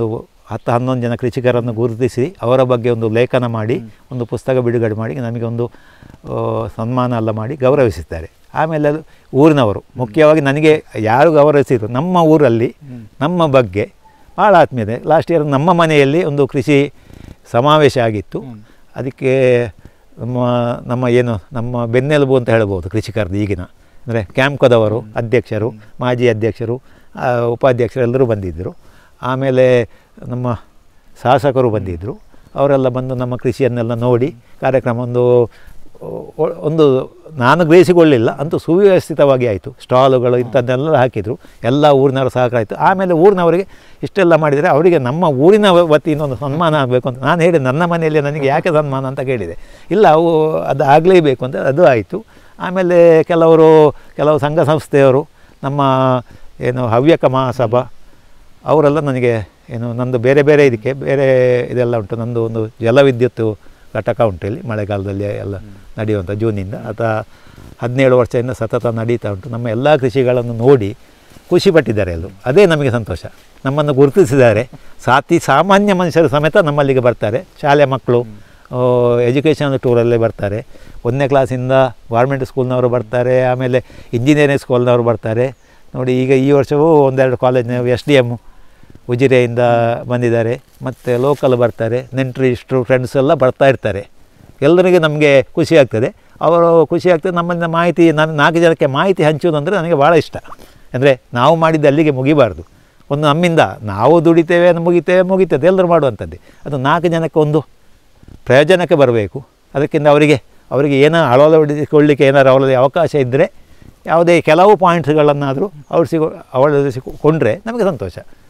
ಹತ್ತು ಹನ್ನೊಂದು ಜನ ಕೃಷಿಕರನ್ನು ಗುರುತಿಸಿ ಅವರ ಬಗ್ಗೆ ಒಂದು ಲೇಖನ ಮಾಡಿ ಒಂದು ಪುಸ್ತಕ ಬಿಡುಗಡೆ ಮಾಡಿ ನಮಗೆ ಒಂದು ಆ, ಸನ್ಮಾನ ಎಲ್ಲ ಮಾಡಿ ಗೌರವಿಸಿದ್ದಾರೆ ಆಮೇಲೆ ಅದು ಊರಿನವರು ಮುಖ್ಯವಾಗಿ ನನಗೆ ಯಾರು ಗೌರವಿಸಿದ್ರು ನಮ್ಮ ಊರಲ್ಲಿ ನಮ್ಮ ಬಗ್ಗೆ ಭಾಳ ಆತ್ಮೀಯತೆ ಲಾಸ್ಟ್ ಇಯರ್ ನಮ್ಮ ಮನೆಯಲ್ಲಿ ಒಂದು ಕೃಷಿ ಸಮಾವೇಶ ಆಗಿತ್ತು ಅದಕ್ಕೆ ನಮ್ಮ ನಮ್ಮ ಏನು ನಮ್ಮ ಬೆನ್ನೆಲುಬು ಅಂತ ಹೇಳ್ಬೋದು ಕೃಷಿಕರದ್ದು ಈಗಿನ ಅಂದರೆ ಕ್ಯಾಂಪ್ಕೋದವರು ಅಧ್ಯಕ್ಷರು ಮಾಜಿ ಅಧ್ಯಕ್ಷರು ಆ, ಉಪಾಧ್ಯಕ್ಷರು ಎಲ್ಲರೂ ಬಂದಿದ್ದರು ಆಮೇಲೆ ನಮ್ಮ ಶಾಸಕರು ಬಂದಿದ್ದರು ಅವರೆಲ್ಲ ಬಂದು ನಮ್ಮ ಕೃಷಿಯನ್ನೆಲ್ಲ ನೋಡಿ ಕಾರ್ಯಕ್ರಮ ಒಂದು ಒ- ಒಂದು ನಾನು ಗ್ರಹಿಸಿಕೊಳ್ಳಿಲ್ಲ ಅಂತೂ ಸುವ್ಯವಸ್ಥಿತವಾಗಿ ಆಯಿತು ಸ್ಟಾಲುಗಳು ಇಂಥದ್ದೆಲ್ಲ ಹಾಕಿದರು ಎಲ್ಲ ಊರಿನವರು ಸಹಕಾರ ಆಯಿತು ಆಮೇಲೆ ಊರಿನವರಿಗೆ ಇಷ್ಟೆಲ್ಲ ಮಾಡಿದರೆ ಅವರಿಗೆ ನಮ್ಮ ಊರಿನ ವ- ವತಿಯಿಂದ ಒಂದು ಸನ್ಮಾನ ಆಗಬೇಕು ಅಂತ ನಾನು ಹೇಳಿದೆ ನನ್ನ ಮನೆಯಲ್ಲಿ ನನಗೆ ಯಾಕೆ ಸನ್ಮಾನ ಅಂತ ಕೇಳಿದೆ ಇಲ್ಲ ಅವು ಅದು ಆಗಲೇಬೇಕು ಅಂತ ಅದು ಆಯಿತು ಆಮೇಲೆ ಕೆಲವರು ಕೆಲವು ಸಂಘ ಸಂಸ್ಥೆಯವರು ನಮ್ಮ ಏನು ಹವ್ಯಕ ಮಹಾಸಭಾ ಅವರೆಲ್ಲ ನನಗೆ ಏನು ನಂದು ಬೇರೆ ಬೇರೆ ಇದಕ್ಕೆ ಬೇರೆ ಇದೆಲ್ಲ ಉಂಟು ನಂದು ಒಂದು ಜಲವಿದ್ಯುತ್ ಘಟಕ ಉಂಟು ಇಲ್ಲಿ ಮಳೆಗಾಲದಲ್ಲಿ ಎಲ್ಲ ನಡೆಯುವಂಥ ಜೂನಿಂದ ಅಥವಾ ಹದಿನೇಳು ವರ್ಷದಿಂದ ಸತತ ನಡೀತಾ ಉಂಟು ನಮ್ಮ ಎಲ್ಲ ಕೃಷಿಗಳನ್ನು ನೋಡಿ ಖುಷಿ ಪಟ್ಟಿದ್ದಾರೆ ಎಲ್ಲರೂ ಅದೇ ನಮಗೆ ಸಂತೋಷ ನಮ್ಮನ್ನು ಗುರುತಿಸಿದ್ದಾರೆ ಸಾತಿ ಸಾಮಾನ್ಯ ಮನುಷ್ಯರು ಸಮೇತ ನಮ್ಮಲ್ಲಿಗೆ ಬರ್ತಾರೆ ಶಾಲೆ ಮಕ್ಕಳು ಎಜುಕೇಷನ್ ಟೂರಲ್ಲೇ ಬರ್ತಾರೆ ಒಂದನೇ ಕ್ಲಾಸಿಂದ ಗೌರ್ಮೆಂಟ್ ಸ್ಕೂಲ್ನವರು ಬರ್ತಾರೆ ಆಮೇಲೆ ಇಂಜಿನಿಯರಿಂಗ್ ಸ್ಕೂಲ್ನವರು ಬರ್ತಾರೆ ನೋಡಿ ಈಗ ಈ ವರ್ಷವೂ ಒಂದೆರಡು ಕಾಲೇಜ್ನ ಎಸ್ ಡಿ ಎಮ್ ಉಜಿರೆಯಿಂದ ಬಂದಿದ್ದಾರೆ ಮತ್ತು ಲೋಕಲ್ ಬರ್ತಾರೆ ನೆಂಟರು ಇಷ್ಟರು ಫ್ರೆಂಡ್ಸ್ ಎಲ್ಲ ಬರ್ತಾ ಇರ್ತಾರೆ ಎಲ್ಲರಿಗೆ ನಮಗೆ ಖುಷಿ ಆಗ್ತದೆ ಅವರು ಖುಷಿ ಆಗ್ತದೆ ನಮ್ಮನ್ನ ಮಾಹಿತಿ ನನ್ನ ನಾಲ್ಕು ಜನಕ್ಕೆ ಮಾಹಿತಿ ಹಂಚುವುದು ಅಂದರೆ ನನಗೆ ಭಾಳ ಇಷ್ಟ ಅಂದರೆ ನಾವು ಮಾಡಿದ್ದು ಅಲ್ಲಿಗೆ ಮುಗಿಬಾರ್ದು ಒಂದು ನಮ್ಮಿಂದ ನಾವು ದುಡಿತೇವೆ ಮುಗಿತೇವೆ ಮುಗಿತದೆ ಎಲ್ಲರೂ ಮಾಡುವಂಥದ್ದೇ ಅದು ನಾಲ್ಕು ಜನಕ್ಕೆ ಒಂದು ಪ್ರಯೋಜನಕ್ಕೆ ಬರಬೇಕು ಅದಕ್ಕಿಂತ ಅವರಿಗೆ ಅವರಿಗೆ ಏನೋ ಅಳವಡಿಸಿಕೊಳ್ಳಿಕ್ಕೆ ಏನಾದ್ರು ಅವರಲ್ಲಿ ಅವಕಾಶ ಇದ್ದರೆ ಯಾವುದೇ ಕೆಲವು ಪಾಯಿಂಟ್ಸ್ಗಳನ್ನಾದರೂ ಅಳವಡಿಸಿ ಅಳವಡಿಸಿಕೊಂಡ್ರೆ ನಮಗೆ ಸಂತೋಷ